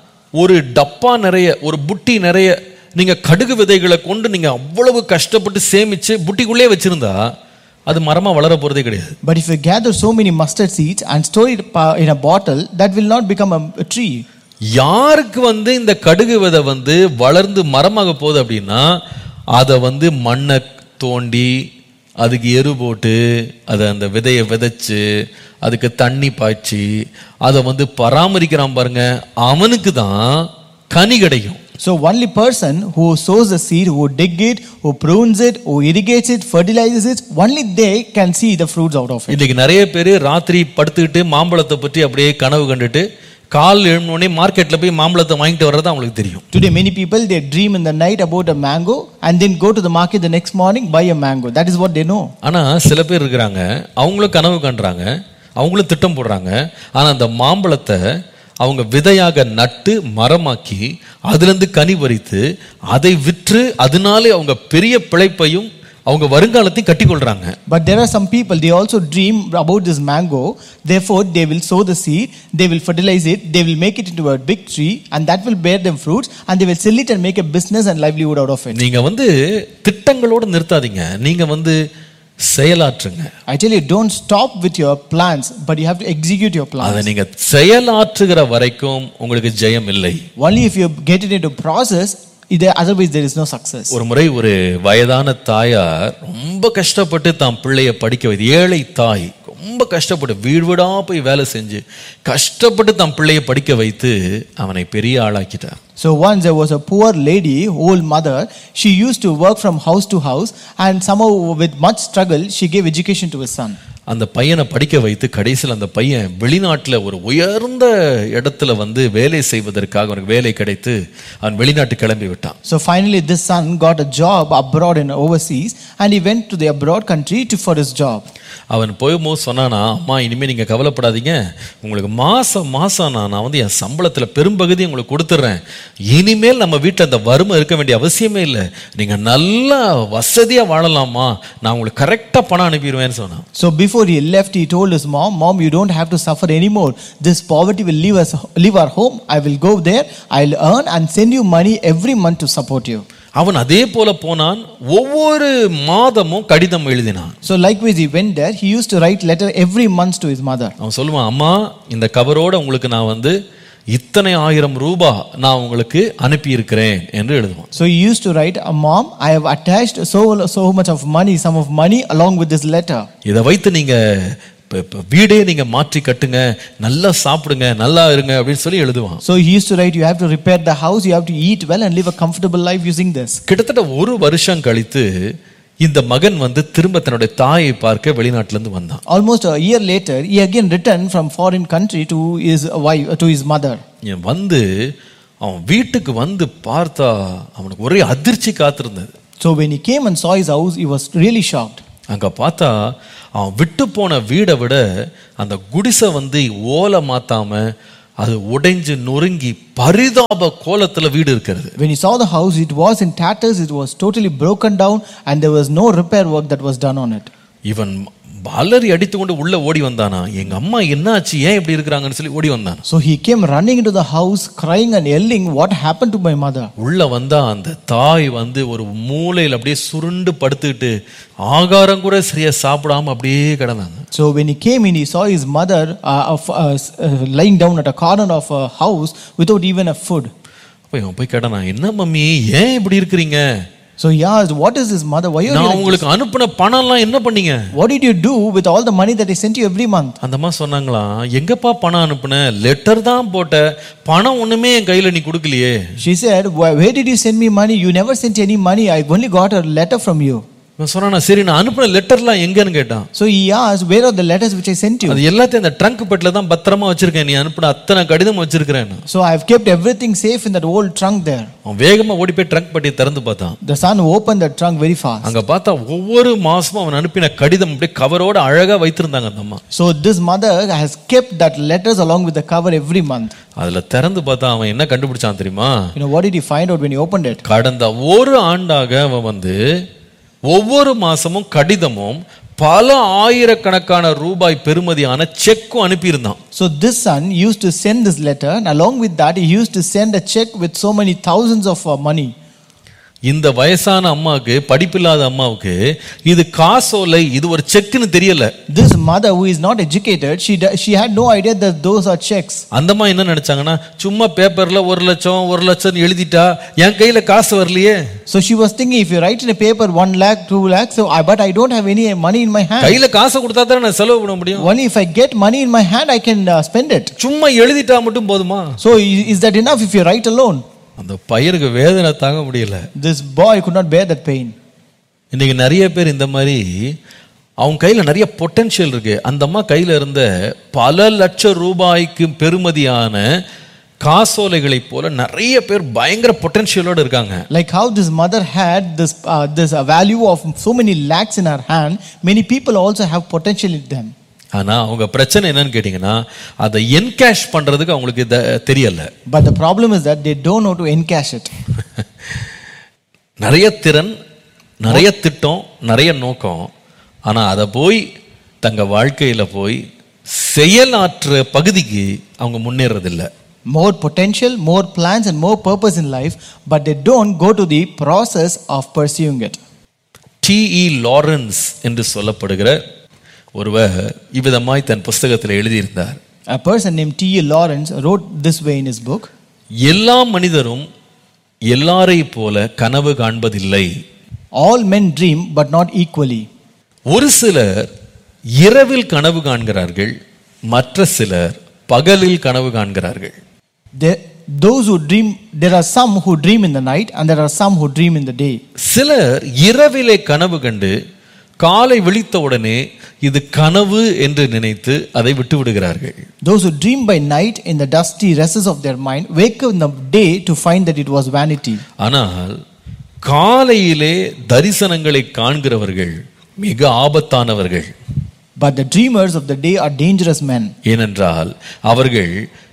ஒரு டப்பா நிறைய ஒரு புட்டி நிறைய நீங்க கடுகு விதைகளை கொண்டு நீங்க அவ்வளவு கஷ்டப்பட்டு சேமிச்சு புட்டிக்குள்ளே வச்சிருந்தா அது மரமா வளர போறதே கிடையாது But if you gather so many mustard seeds and store it pa- in a bottle, that will not become a, a tree. யாருக்கு வந்து இந்த கடுகு விதை வந்து வளர்ந்து மரமாக போகுது அப்படின்னா அதை வந்து மண்ணை தோண்டி அதுக்கு எரு போட்டு அதை அந்த விதையை விதைச்சு அதுக்கு தண்ணி பாய்ச்சி அதை வந்து பராமரிக்கிறான் பாருங்க அவனுக்கு தான் கனி கிடைக்கும் So only person who sows the seed, who dig it, who prunes it, who irrigates it, fertilizes it, only they can see the fruits out of it. இன்னைக்கு நிறைய பேர் ராத்திரி படுத்துக்கிட்டு மாம்பழத்தை பற்றி அப்படியே கனவு கண்டுட்டு கால் எழுந்தோடனே மார்க்கெட்ல போய் மாம்பழத்தை வாங்கிட்டு வர்றது அவங்களுக்கு தெரியும் Today, many people they dream in the night about a mango and then go to the market the next morning buy a mango. That is what they know. ஆனா சில பேர் இருக்கிறாங்க அவங்களும் கனவு கண்டுறாங்க அவங்களும் திட்டம் போடுறாங்க ஆனா அந்த மாம்பழத்தை அவங்க விதையாக நட்டு மரமாக்கி அதிலிருந்து கனி பறித்து அதை விற்று அதனாலே அவங்க பெரிய பிழைப்பையும் அவங்க வருங்காலத்தையும் கட்டிக்கொள்றாங்க But there are some people they also dream about this mango. Therefore, they will sow the seed, they will fertilize it, they will make it into a big tree, and that will bear them fruits, and they will sell it and make a business and livelihood out of it. நீங்க வந்து திட்டங்களோடு நிறுத்தாதீங்க நீங்க வந்து செயலாற்றுங்க I tell you, don't stop with your plans, but you have to execute your plans. அதை நீங்க செயலாற்றுகிற வரைக்கும் உங்களுக்கு ஜெயம் இல்லை Only if you get it into process, either, otherwise there is no success. ஒரு முறை ஒரு வயதான தாயார் ரொம்ப கஷ்டப்பட்டு தாம் பிள்ளைய படிக்க வைத்து ஏழை தாய் ரொம்ப கஷ்டப்பட்டு வீடு வீடா போய் வேலை செஞ்சு கஷ்டப்பட்டு தம் பிள்ளைய படிக்க வைத்து அவனை பெரிய ஆளாக்கிட்டார் So once there was a poor lady, old mother, she used to work from house to house, and somehow with much struggle, she gave education to his son. அந்த பையனை படிக்க வைத்து கடைசியில் அந்த பையன் வெளிநாட்டில் ஒரு உயர்ந்த இடத்துல வந்து வேலை செய்வதற்காக அவனுக்கு வேலை கிடைத்து அவன் வெளிநாட்டு கிளம்பி விட்டான் So finally, this son got a job abroad in overseas, and he went to the abroad country to, for his job. அவன் போகும்போது சொன்னானா அம்மா இனிமேல் நீங்கள் கவலைப்படாதீங்க உங்களுக்கு மாதம் மாதம் நான் நான் வந்து என் சம்பளத்தில் பெரும்பகுதி உங்களுக்கு கொடுத்துட்றேன் இனிமேல் நம்ம வீட்டில் அந்த வறுமை இருக்க வேண்டிய அவசியமே இல்லை நீங்கள் நல்லா வசதியாக வாழலாமா நான் உங்களுக்கு கரெக்டாக பணம் அனுப்பிடுவேன்னு சொன்னான் So before he left, he told his mom, Mom, you don't have to suffer anymore. This poverty will leave us leave our home. I will go there, I'll earn and send you money every month to support you. அவன் அதே போல போனான் ஒவ்வொரு மாதமும் கடிதம் எழுதினான் So likewise, he went there. He used to write letter every month to his mother. அவன் சொல்லுவான் அம்மா இந்த கவரோட உங்களுக்கு நான் வந்து இத்தனை ஆயிரம் ரூபாய் நான் உங்களுக்கு அனுப்பி இருக்கிறேன் என்று எழுதுவான் So he used to write, Mom, I have attached so so much of money, sum of money along with this letter. இதை வைத்து நீங்க இப்ப- இப்ப வீடே நீங்க மாற்றி கட்டுங்க நல்லா சாப்பிடுங்க நல்லா இருங்க அப்படின்னு சொல்லி எழுதுவான் So he used to write, You have to repair the house, you have to eat well and live a comfortable life using this. கிட்டத்தட்ட ஒரு வருஷம் கழித்து இந்த மகன் வந்து திரும்ப தன்னுடைய தாயை பார்க்க வெளிநாட்டுல இருந்து வந்தான் Almost a year later, he again returned from foreign country to his wife, to his mother. இவன் வந்து அவன் வீட்டுக்கு வந்து பார்த்தா அவனுக்கு ஒரே அதிர்ச்சி காத்திருந்தது So when he came and saw his house, he was really shocked. அங்க பார்த்தா அவன் விட்டு போன வீடை விட அந்த குடிசை வந்து ஓலை மாத்தாம அது உடைஞ்சு நொறுங்கி பரிதாப கோலத்துல வீடு இருக்கிறது When he saw the house, it was in tatters, it was totally broken down, and there was no repair work that was done on it. இவன் அலறி அடித்துக்கொண்டு உள்ள ஓடி வந்தானா எங்க அம்மா என்னாச்சு ஏன் இப்படி இருக்கிறாங்கன்னு சொல்லி ஓடி வந்தான் So he came running into the house, crying and yelling, What happened to my mother? உள்ள வந்தா அந்த தாய் வந்து ஒரு மூலையில் அப்படியே சுருண்டு படுத்துக்கிட்டு ஆகாரம் கூட சரியா சாப்பிடாம அப்படியே கிடந்தாங்க So when he came in, he saw his mother uh, of, uh, s- uh, lying down at a corner of a house without even a food. அப்ப இவன் போய் கேட்டானா என்ன மம்மி ஏன் இப்படி இருக்கிறீங்க So he asked, What is this mother? Why are you நான் like this? உங்களுக்கு அனுப்பின பணம் எல்லாம் என்ன பண்ணீங்க What did you do with all the money that I sent you every month? அந்த அம்மா சொன்னாங்களாம் எங்கப்பா பணம் அனுப்புன லெட்டர் தான் போட்ட பணம் ஒண்ணுமே என் கையில நீ கொடுக்கலையே She said, "Where where did you send me money? You never sent any money. I only got a letter from you. இவன் சொன்னானா சரி நான் அனுப்பின லெட்டர்லாம் எங்கன்னு கேட்டான் So he asked, Where are the letters which I sent you? அது எல்லாத்தையும் அந்த ட்ரங்க் பெட்டில தான் பத்திரமா வச்சிருக்கேன் நீ அனுப்பின அத்தனை கடிதம் வச்சிருக்கிறேன் So I have kept everything safe in that old trunk there. அவன் வேகமா ஓடி போய் ட்ரங்க் பெட்டியை திறந்து பார்த்தான் The son opened the trunk very fast. அங்க பார்த்தா ஒவ்வொரு மாசமும் அவன் அனுப்பின கடிதம் அப்படியே கவரோட அழகா வைத்திருந்தாங்க அந்த அம்மா So this mother has kept that letters along with the cover every month. அதுல திறந்து பார்த்தா அவன் என்ன கண்டுபிடிச்சான் தெரியுமா You know, what did he find out when he opened it? கடந்த ஒரு ஆண்டாக அவன் வந்து ஒவ்வொரு மாசமும் கடிதமும் பல ஆயிரக்கணக்கான ரூபாய் பெறுமதியான செக்கும் அனுப்பியிருந்தான் So this son used to send this letter, and along with that, he used to send a check with so many thousands of uh, money. இந்த வயசான அம்மாவுக்கு படிப்பில்லாத அம்மாவுக்கு இது காசோலை இது ஒரு செக்குன்னு தெரியல This mother, who is not educated, she d- she had no idea that those are checks. அந்த அம்மா என்ன நினைச்சாங்கன்னா சும்மா பேப்பர்ல ஒரு லட்சம் ஒரு லட்சம் எழுதிட்டா என் கையில காசு வரலையே So she was thinking, if you write in a paper one lakh, two lakh, so I, but I don't have any money in my hand. கையில காசை கொடுத்தா தானே நான் செலவு பண்ண முடியும் Only if I get money in my hand, I can uh, spend it. சும்மா எழுதிட்டா மட்டும் போதுமா So i- is that enough if you write alone? அந்த பையனுக்கு வேதனை தாங்க முடியல This boy could not bear that pain. இன்னைக்கு நிறைய பேர் இந்த மாதிரி அவங்க கையில நிறைய பொட்டன்ஷியல் இருக்கு அந்த அம்மா கையில இருந்த பல லட்சம் ரூபாய்க்கு பெருமதியான காசோலைகளைப் போல நிறைய பேர் பயங்கர பொட்டன்ஷியலோட இருக்காங்க Like how this mother had this uh, this uh, value of so many lakhs in her hand, many people also have potential in them. ஆனா அவங்க பிரச்சனை என்னன்னு கேட்டீங்கன்னா அதை என்கேஷ் பண்றதுக்கு அவங்களுக்கு இத தெரியல But the problem is that they don't know to encash it. நிறைய திறன் நிறைய திட்டம் நிறைய நோக்கம் ஆனா அதை போய் தங்க வாழ்க்கையில போய் செயலாற்ற பகுதிக்கு அவங்க முன்னேறதில்லை More potential, more plans, and more purpose in life, but they don't go to the process of pursuing it. T E Lawrence என்று சொல்லப்படுகிற ஒருவர் இவ்விதமாய் தன் புஸ்தகத்தில் எழுதியிருந்தார் A person named T.A. Lawrence wrote this way in his book எல்லா மனிதரும் எல்லாரை போல கனவு காண்பதில்லை All men dream, but not equally. ஒரு சிலர் இரவில் கனவு காண்கிறார்கள் மற்ற சிலர் பகலில் கனவு காண்கிறார்கள் There, those who dream, there are some who dream in the night, and there are some who dream in the day. சிலர் இரவிலே கனவு கண்டு காலை விழித்த உடனே இது கனவு என்று நினைத்து அதை விட்டு விடுகிறார்கள் Those who dream by night in the dusty recesses of their mind wake up in the day to find that it was vanity. ஆனால் காலையிலே தரிசனங்களை காண்கிறவர்கள் மிக ஆபத்தானவர்கள் But the dreamers of the day are dangerous men ஏனென்றால் அவர்கள்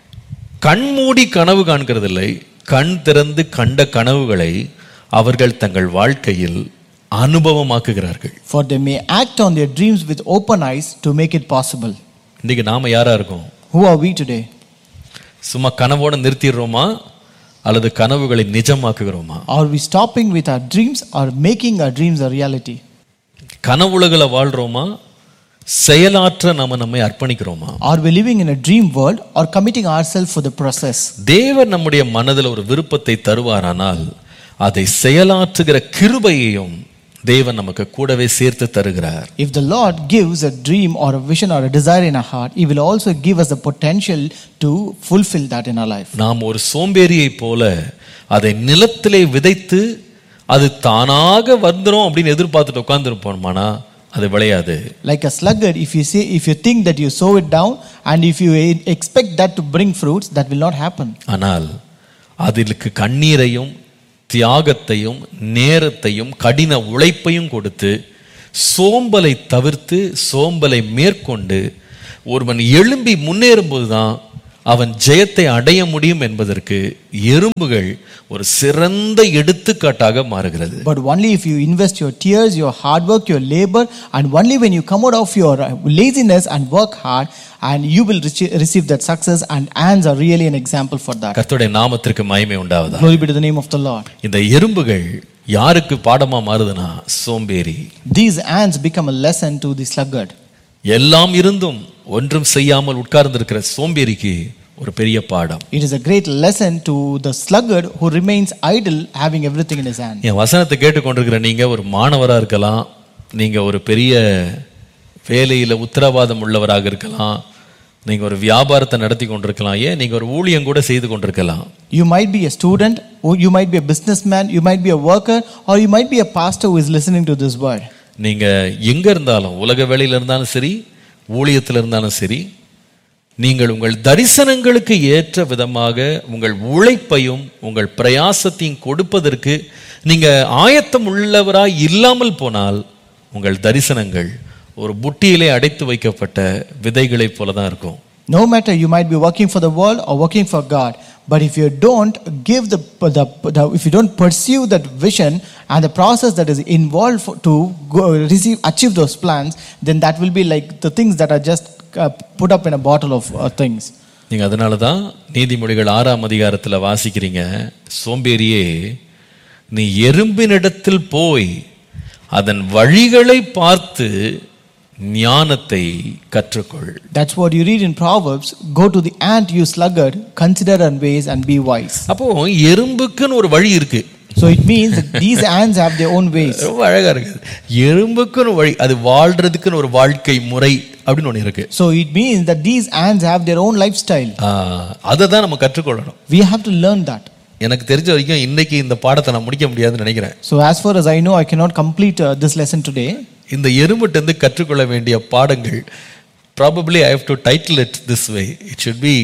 கண்மூடி கனவு காண்கிறதில்லை கண் திறந்து கண்ட கனவுகளை அவர்கள் தங்கள் வாழ்க்கையில் அனுபவமாக்குகிறார்கள் for they may act on their dreams with open eyes to make it possible. இன்னைக்கு நாம யாரா இருக்கோம் Who are we today? சும்மா கனவோட நிறுத்திடுறோமா அல்லது கனவுகளை நிஜமாக்குகிறோமா Are we stopping with our dreams or making our dreams a reality? கனவுலகளை வாழ்றோமா செயலாற்ற நாம நம்மை அர்ப்பணிக்கிறோமா Are we living in a dream world or committing ourselves for the process? தேவன் நம்முடைய மனதில் ஒரு விருப்பத்தை தருவாரானால் அதை செயலாற்றுகிற கிருபையையும் தேவன் நமக்கு கூடவே சேர்த்து தருகிறார் If the Lord gives a dream or a vision or a desire in our heart, He will also give us the potential to fulfill that in our life. நாம் ஒரு சோம்பேறியை போல அதை நிலத்திலே விதைத்து அது தானாக வந்துரும் அப்படின்னு எதிர்பார்த்துட்டு உட்கார்ந்துருப்போமானா அது விளையாது Like a sluggard, if you say, if you think that you sow it down and if you expect that to bring fruits, that will not happen. ஆனால் அதிலுக்கு கண்ணீரையும் தியாகத்தையும் நேரத்தையும் கடின உழைப்பையும் கொடுத்து சோம்பலை தவிர்த்து சோம்பலை மேற்கொண்டு ஒருவன் எழும்பி முன்னேறும்போது தான் அவன் ஜெயத்தை அடைய முடியும் என்பதற்கு எறும்புகள் ஒரு சிறந்த எடுத்துக்காட்டாக மாறுகிறது But only if you invest your tears, your hard work, your labor, and only when you come out of your uh, laziness and work hard, and you will rece- receive that success. And ants are really an example for that. கர்த்தருடைய நாமத்திற்கு மகிமை உண்டாவதா Glory be to the name of the Lord. இந்த எறும்புகள் யாருக்கு பாடமா மாறுதுன்னா சோம்பேறி These ants become a lesson to the sluggard. எல்லாம் இருந்தும் ஒன்றும் செய்யாமல் உட்கார்ந்திருக்கிற சோம்பேறிக்கு ஒரு பெரிய பாடம் It is a great lesson to the sluggard who remains idle, having everything in his hand. என் வசனத்தை கேட்டுக்கொண்டிருக்கிற நீங்க ஒரு மாணவரா இருக்கலாம் நீங்க ஒரு பெரிய வேலையில உத்தரவாதம் உள்ளவராக இருக்கலாம் நீங்க ஒரு வியாபாரத்தை நடத்தி கொண்டிருக்கலாம் ஏன் நீங்க ஒரு ஊழியம் கூட செய்து கொண்டிருக்கலாம் You might be a student, or you might be a businessman, you might be a worker, or you might be a pastor who is listening to this word. நீங்க எங்க இருந்தாலும் உலக வேலையில இருந்தாலும் சரி ஊழியத்தில் இருந்தாலும் சரி நீங்கள் உங்கள் தரிசனங்களுக்கு ஏற்ற விதமாக உங்கள் உழைப்பையும் உங்கள் பிரயாசத்தையும் கொடுப்பதற்கு நீங்க ஆயத்தம் உள்ளவராய் இல்லாமல் போனால் உங்கள் தரிசனங்கள் ஒரு புட்டியிலே அடைத்து வைக்கப்பட்ட விதைகளைப் போல தான் இருக்கும் No matter you might be working for the world or working for God, but if you don't give the, the, the if you don't pursue that vision and the process that is involved for, to go, receive achieve those plans, then that will be like the things that are just uh, put up in a bottle of uh, things. நீங்க அதனால தான் நீதிமொழிகள் ஆறாம் அதிகாரத்துல வாசிக்கிறீங்க சோம்பேறியே நீ எறும்பினிடத்தில் போய் அதன் வழிகளை பார்த்து ஞானத்தை கற்றுக்கொள் That's what you read in Proverbs. Go to the ant, you sluggard, consider her ways and be wise. அப்போ எறும்புக்குன்னு ஒரு வழி இருக்கு So it means that these ants have their own ways. ரொம்ப அழகா இருக்குது எறும்புக்குன்னு வழி அது வாழ்றதுக்குன்னு ஒரு வாழ்க்கை முறை அப்படின்னு ஒண்ணு இருக்கு So it means that these ants have their own lifestyle. அதை தான் நம்ம கற்றுக்கொள்ளணும் We have to learn that. எனக்கு தெரிஞ்ச வரைக்கும் இன்னைக்கு இந்த பாடத்தை நான் முடிக்க முடியாதுன்னு நினைக்கிறேன் So as far as I know, I cannot complete uh, this lesson today. இந்த எறும்புட்டேருந்து கற்றுக்கொள்ள வேண்டிய பாடங்கள் probably I have to title it this way it should be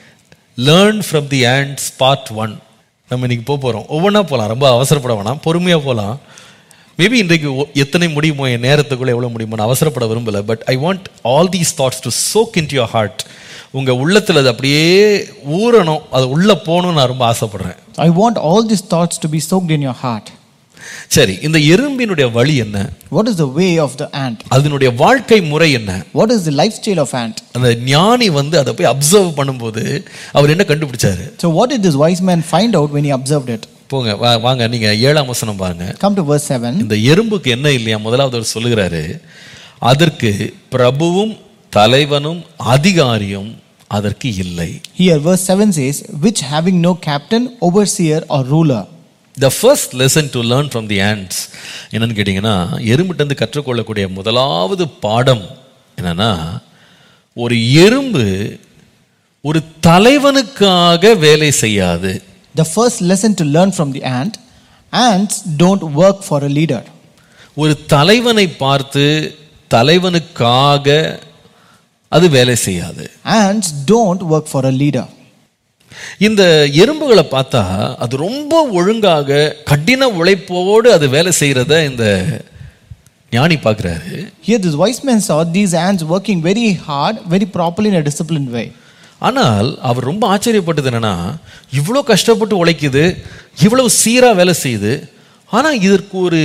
learn from the ants part one நம்ம இன்னைக்கு போக போகிறோம் ஒவ்வொன்றா போகலாம் ரொம்ப அவசரப்பட வேணாம் பொறுமையாக போகலாம் மேபி இன்றைக்கு ஒ- எத்தனை முடியுமோ என் நேரத்துக்குள்ளே எவ்வளோ முடியுமோ நான் அவசரப்பட விரும்பல but I want all these thoughts to soak in your heart உங்கள் உள்ளத்தில் அது அப்படியே ஊறணும் அது உள்ளே போகணும்னு நான் ரொம்ப ஆசைப்படுறேன் I want all these thoughts to be soaked in your heart. சரி இந்த எறும்பினுடைய வழி என்ன What is the way of the ant? அதனுடைய வாழ்க்கை முறை என்ன What is the lifestyle of ant? அந்த ஞானி வந்து அதை போய் அப்சர்வ் பண்ணும்போது அவர் என்ன கண்டுபிடிச்சாரு So what did this wise man find out when he observed it? போங்க வா- வாங்க நீங்க ஏழாம் வசனம் பாருங்க Come to verse 7. இந்த எறும்புக்கு என்ன இல்லையா முதலாவது அவர் சொல்லுகிறாரு அதற்கு பிரபுவும் தலைவனும் அதிகாரியும் அதற்கு இல்லை Here verse 7 says, which having no captain, overseer or ruler. The first lesson to learn from the ants என்னன்னு கேட்டிங்கன்னா எறும்புட்டேருந்து கற்றுக்கொள்ளக்கூடிய முதலாவது பாடம் என்னன்னா ஒரு எறும்பு ஒரு தலைவனுக்காக வேலை செய்யாது The first lesson to learn from the ant, ants don't work for a leader. ஒரு தலைவனை பார்த்து தலைவனுக்காக அது வேலை செய்யாது Ants don't work for a leader. இந்த எறும்புகளை பார்த்தா அது ரொம்ப ஒழுங்காக கடின உழைப்போடு அது வேலை செய்யறத இந்த ஞானி பார்க்குறாரு Here this wise man saw these ants working very hard, very properly in a disciplined way. ஆனால் அவர் ரொம்ப ஆச்சரியப்பட்டது என்னன்னா இவ்வளோ கஷ்டப்பட்டு உழைக்குது இவ்வளவு சீரா வேலை செய்யுது ஆனா இதற்கு ஒரு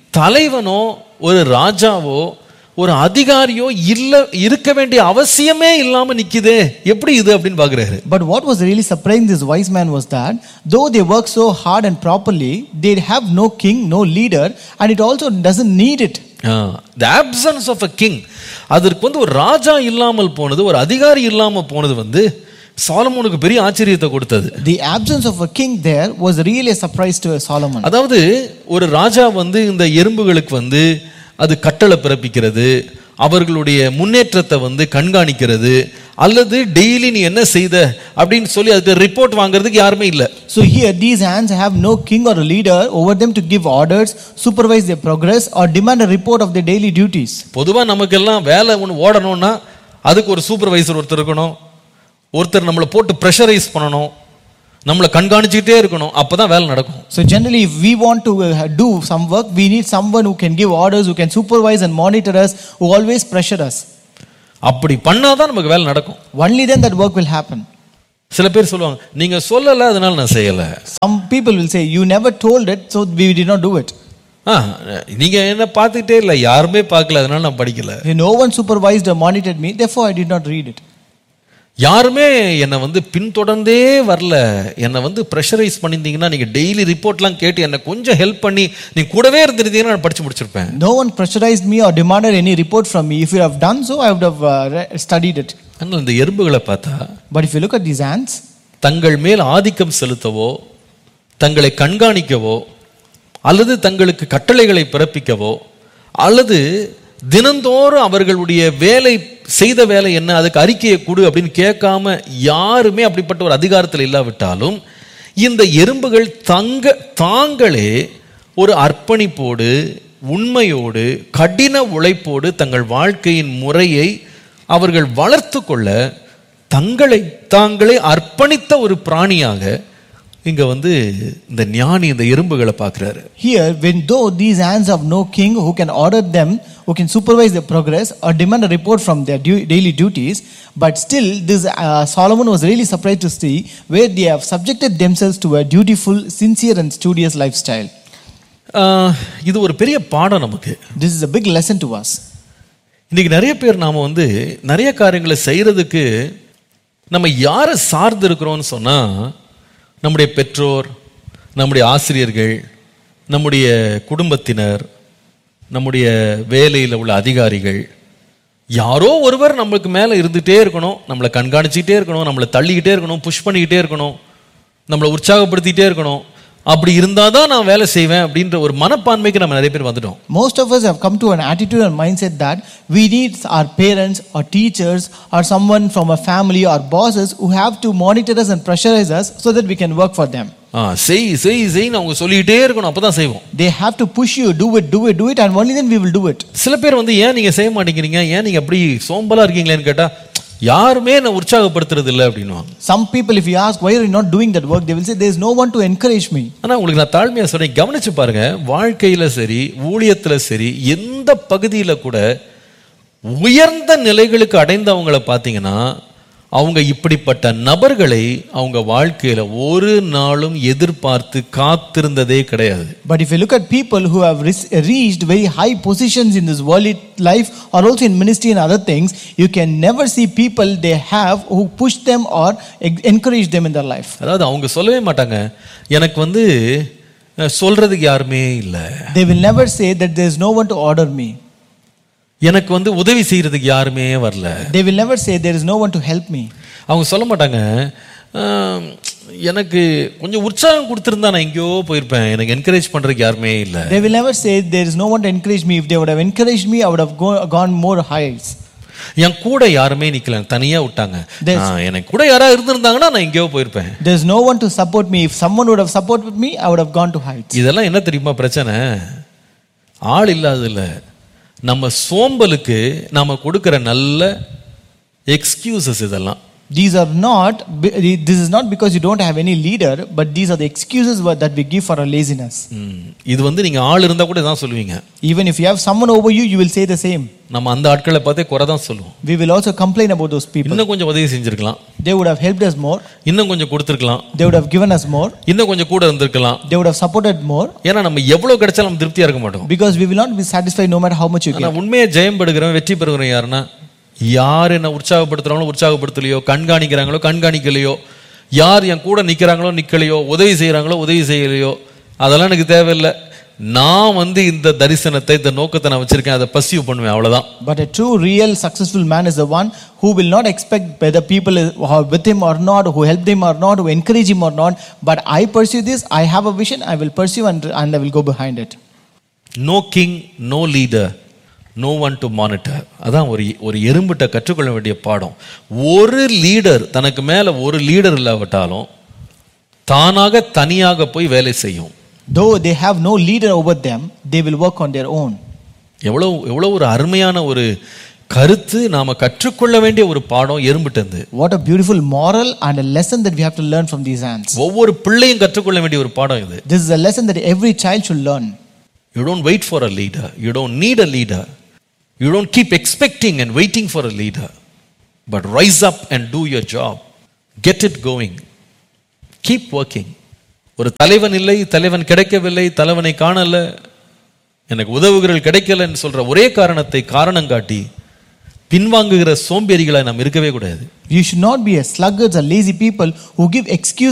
தலைவனோ ஒரு ராஜாவோ ஒரு அதிகாரியோ இல்ல இருக்க வேண்டிய அவசியமே இல்லாம நிக்குதே எப்படி இது அப்படின்னு பாக்குறாரு But what was really surprising this wise man was that though they work so hard and properly, they have no king, no leader, and it also doesn't need it. The absence of a king அதற்கு வந்து ஒரு ராஜா இல்லாமல் போனது ஒரு அதிகாரி இல்லாம போனது வந்து சாலமோனுக்கு பெரிய ஆச்சரியத்தை கொடுத்தது The absence of a king there was really a surprise to Solomon. அதாவது ஒரு ராஜா வந்து இந்த எறும்புகளுக்கு வந்து அது கட்டளை பிறப்பிக்கிறது அவர்களுடைய முன்னேற்றத்தை வந்து கண்காணிக்கிறது அல்லது டெய்லி நீ என்ன செய்த அப்படின்னு சொல்லி அதுக்கு ரிப்போர்ட் வாங்குறதுக்கு யாருமே இல்லை So here these ants have no king or a leader over them to give orders, supervise their progress, or demand a report of their daily duties. பொதுவா நமக்கெல்லாம் வேலை ஒன்று ஓடணும்னா அதுக்கு ஒரு சூப்பர்வைசர் ஒருத்தர் இருக்கணும் ஒருத்தர் நம்மளை போட்டு ப்ரெஷரைஸ் பண்ணணும் நம்மளை கண்காணிச்சுக்கிட்டே இருக்கணும் அப்பதான் வேலை நடக்கும் So generally, if we want to uh, do some work, we need someone who can give orders, who can supervise and monitor us, who always pressure us. அப்படி பண்ணாதான் நமக்கு வேலை நடக்கும் Only then that work will happen. சில பேர் சொல்லுவாங்க நீங்க சொல்லல அதனால நான் செய்யல Some people will say, You never told it, so we did not do it. ஆ, நீங்க என்ன பார்த்துக்கிட்டே இல்லை யாருமே பார்க்கல அதனால நான் படிக்கல No one supervised or monitored me, therefore I did not read it. யாருமே என்னை வந்து பின்தொடர்ந்தே வரல என்னை வந்து ப்ரெஷரைஸ் பண்ணியிருந்தீங்கன்னா நீங்க டெய்லி ரிப்போர்ட்லாம் கேட்டு என்னை கொஞ்சம் ஹெல்ப் பண்ணி நீ கூடவே இருந்திருந்தீங்கன்னா நான் படிச்சு முடிச்சிருப்பேன் No one pressurized me or demanded any report from me. If you have done so, I would have uh, re- studied it. ஆனால் இந்த எறும்புகளை பார்த்தா But if you look at these ants, தங்கள் மேல் ஆதிக்கம் செலுத்தவோ தங்களை கண்காணிக்கவோ அல்லது தங்களுக்கு கட்டளைகளை பிறப்பிக்கவோ அல்லது தினந்தோறும் அவர்களுடைய வேலை செய்த வேலை என்ன அதுக்கு அறிக்கையை கொடு அப்படின்னு கேட்காம யாருமே அப்படிப்பட்ட ஒரு அதிகாரத்தில் இல்லாவிட்டாலும் இந்த எறும்புகள் தங்க தாங்களே ஒரு அர்ப்பணிப்போடு உண்மையோடு கடின உழைப்போடு தங்கள் வாழ்க்கையின் முறையை அவர்கள் வளர்த்து கொள்ள தங்களை தாங்களே அர்ப்பணித்த ஒரு பிராணியாக இங்க வந்து இந்த ஞானி இந்த எறும்புகளை பார்க்கிறாரு Here, when though these hands have no king who can order them, who can supervise their progress or demand a report from their du- daily duties, but still, this uh, Solomon was really surprised to see where they have subjected themselves to a dutiful, sincere, and studious lifestyle. ஆஹ், இது ஒரு பெரிய பாடம் நமக்கு This is a big lesson to us. இன்னைக்கு நிறைய பேர் நாம வந்து நிறைய காரியங்களை செய்யறதுக்கு நம்ம யாரை சார்ந்து இருக்கிறோம்னு சொன்னா நம்முடைய பெற்றோர் நம்முடைய ஆசிரியர்கள் நம்முடைய குடும்பத்தினர் நம்முடைய வேலையில் உள்ள அதிகாரிகள் யாரோ ஒருவர் நம்மளுக்கு மேலே இருந்துகிட்டே இருக்கணும் நம்மளை கண்காணிச்சுக்கிட்டே இருக்கணும் நம்மளை தள்ளிக்கிட்டே இருக்கணும் புஷ் பண்ணிக்கிட்டே இருக்கணும் நம்மளை உற்சாகப்படுத்திக்கிட்டே இருக்கணும் அப்படி இருந்தால் தான் நான் வேலை செய்வேன் அப்படின்ற ஒரு மனப்பான்மைக்கு நம்ம நிறைய பேர் வந்துட்டோம் Most of us have come to an attitude and mindset that we need our parents or teachers or someone from a family or bosses who have to monitor us and pressurize us so that we can work for them. ஆ செய் செய் செய்ன்னு அவங்க சொல்லிக்கிட்டே இருக்கணும் அப்பதான் செய்வோம் They have to push you, do it, do it, do it, and only then we will do it. சில பேர் வந்து ஏன் நீங்க செய்ய மாட்டேங்கிறீங்க ஏன் நீங்க அப்படி சோம்பலா இருக்கீங்களேன்னு கேட்டா யாருமே என்ன உற்சாகப்படுத்துறது இல்லை அப்படின்னுவாங்க Some people, if you ask why are you not doing that work, they will say there is no one to encourage me. ஆனா உங்களுக்கு நான் தாழ்மையா சொல்றேன் கவனிச்சு பாருங்க வாழ்க்கையில சரி ஊழியத்துல சரி எந்த பகுதியில கூட உயர்ந்த நிலைகளுக்கு அடைந்தவங்களை பார்த்தீங்கன்னா அவங்க இப்படிப்பட்ட நபர்களை அவங்க வாழ்க்கையில ஒரு நாளும் எதிர்பார்த்து காத்திருந்ததே கிடையாது But if you look at people who have re- reached very high positions in this worldly life or also in ministry and other things, you can never see people they have who push them or en- encourage them in their life. அதாவது அவங்க சொல்லவே மாட்டாங்க எனக்கு வந்து அஹ், சொல்றதுக்கு யாருமே இல்லை They will never say that there is no one to order me. எனக்கு வந்து உதவி செய்யறதுக்கு யாருமே வரல They will never say there is no one to help me. அவங்க சொல்ல மாட்டாங்க "ஆம், எனக்கு கொஞ்சம் உற்சாகம் கொடுத்துருந்தா நான் எங்கேயோ போயிருப்பேன் எனக்கு என்கரேஜ் பண்றதுக்கு யாருமே இல்லை They will never say there is no one to encourage me. If they would have encouraged me, I would have go- gone more heights. என் கூட யாருமே நிக்கல தனியா விட்டாங்க There's- ஆ, எனக்கு கூட யாராவது இருந்திருந்தாங்கன்னா நான் எங்கேயோ போயிருப்பேன் There is no one to support me. If someone would have supported me, I would have gone to heights. இதெல்லாம் என்ன தெரியுமா பிரச்சனை ஆள் இல்லாததில்ல நம்ம சோம்பலுக்கு நாம கொடுக்கிற நல்ல எக்ஸ்கியூசஸ் இதெல்லாம் These are not, this is not because you don't have any leader, but these are the excuses what- that we give for our laziness. ம், இது வந்து நீங்க ஆள் இருந்தா கூட தான் சொல்லுவீங்க Even if you have someone over you, you will say the same. நம்ம அந்த ஆட்களை பார்த்தே குறை தான் சொல்லுவோம் We will also complain about those people. இன்னும் கொஞ்சம் உதவி செஞ்சிருக்கலாம் They would have helped us more, இன்னும் கொஞ்சம் கொடுத்துருக்கலாம் they would have given us more, இன்னும் கொஞ்சம் கூட இருந்திருக்கலாம் they would have supported more, ஏன்னா நம்ம எவ்வளவு கிடைச்சாலும் நம்ம திருப்தியா இருக்க மாட்டோம் because we will not be satisfied no matter how much you ஆனா give. உண்மையை ஜெயம் பெறுகிறவன் வெற்றி பெறுகிறவன் யாருன்னா யார் என்ன உற்சாகப்படுத்துறாங்களோ உற்சாகப்படுத்தலையோ கண்காணிக்கிறாங்களோ கண்காணிக்கலையோ யார் என் கூட நிக்கிறாங்களோ நிக்கலையோ உதவி செய்யறாங்களோ உதவி செய்யலையோ அதெல்லாம் எனக்கு தேவையில்லை நான் வந்து இந்த தரிசனத்தை இந்த நோக்கத்தை நான் வச்சிருக்கேன் அதை பசிவ் பண்ணுவேன் அவ்வளவுதான் But a true, real, successful man is the one who will not expect whether people are with him or not, who help him or not, who encourage him or not. But I pursue this, I have a vision, I will pursue and, and I will go behind it. No king no leader no one to monitor அதான் ஒரு ஒரு எறும்பிட்ட கற்றுக்கொள்ள வேண்டிய பாடம் ஒரு leader தனக்கு மேல ஒரு லீடர் இல்லாவிட்டாலும் தானாக தனியாக போய் வேலை செய்யும் Though they have no leader over them, they will work on their own. எவ்வளவு எவ்வளவு ஒரு அருமையான ஒரு கருத்து நாம கற்றுக்கொள்ள வேண்டிய ஒரு பாடம் எறும்பிட்டது What a beautiful moral and a lesson that we have to learn from these ants. ஒவ்வொரு பிள்ளையும் கற்றுக்கொள்ள வேண்டிய ஒரு பாடம் இது This is a lesson that every child should learn. You don't wait for a leader you don't need a leader you don't keep expecting and waiting for a leader but rise up and do your job get it going keep working ஒரு தலைவன் இல்லை தலைவன் கிடைக்கவில்லை தலைவனை காணல எனக்கு உதவுகிறல் கிடைக்கலன்னு சொல்ற ஒரே காரணத்தை காரணம் காட்டி பின்வாங்குகிற சோம்பேறிகளை நாம் இருக்கவே கூடாது You should not be a sluggards or lazy people who give excuse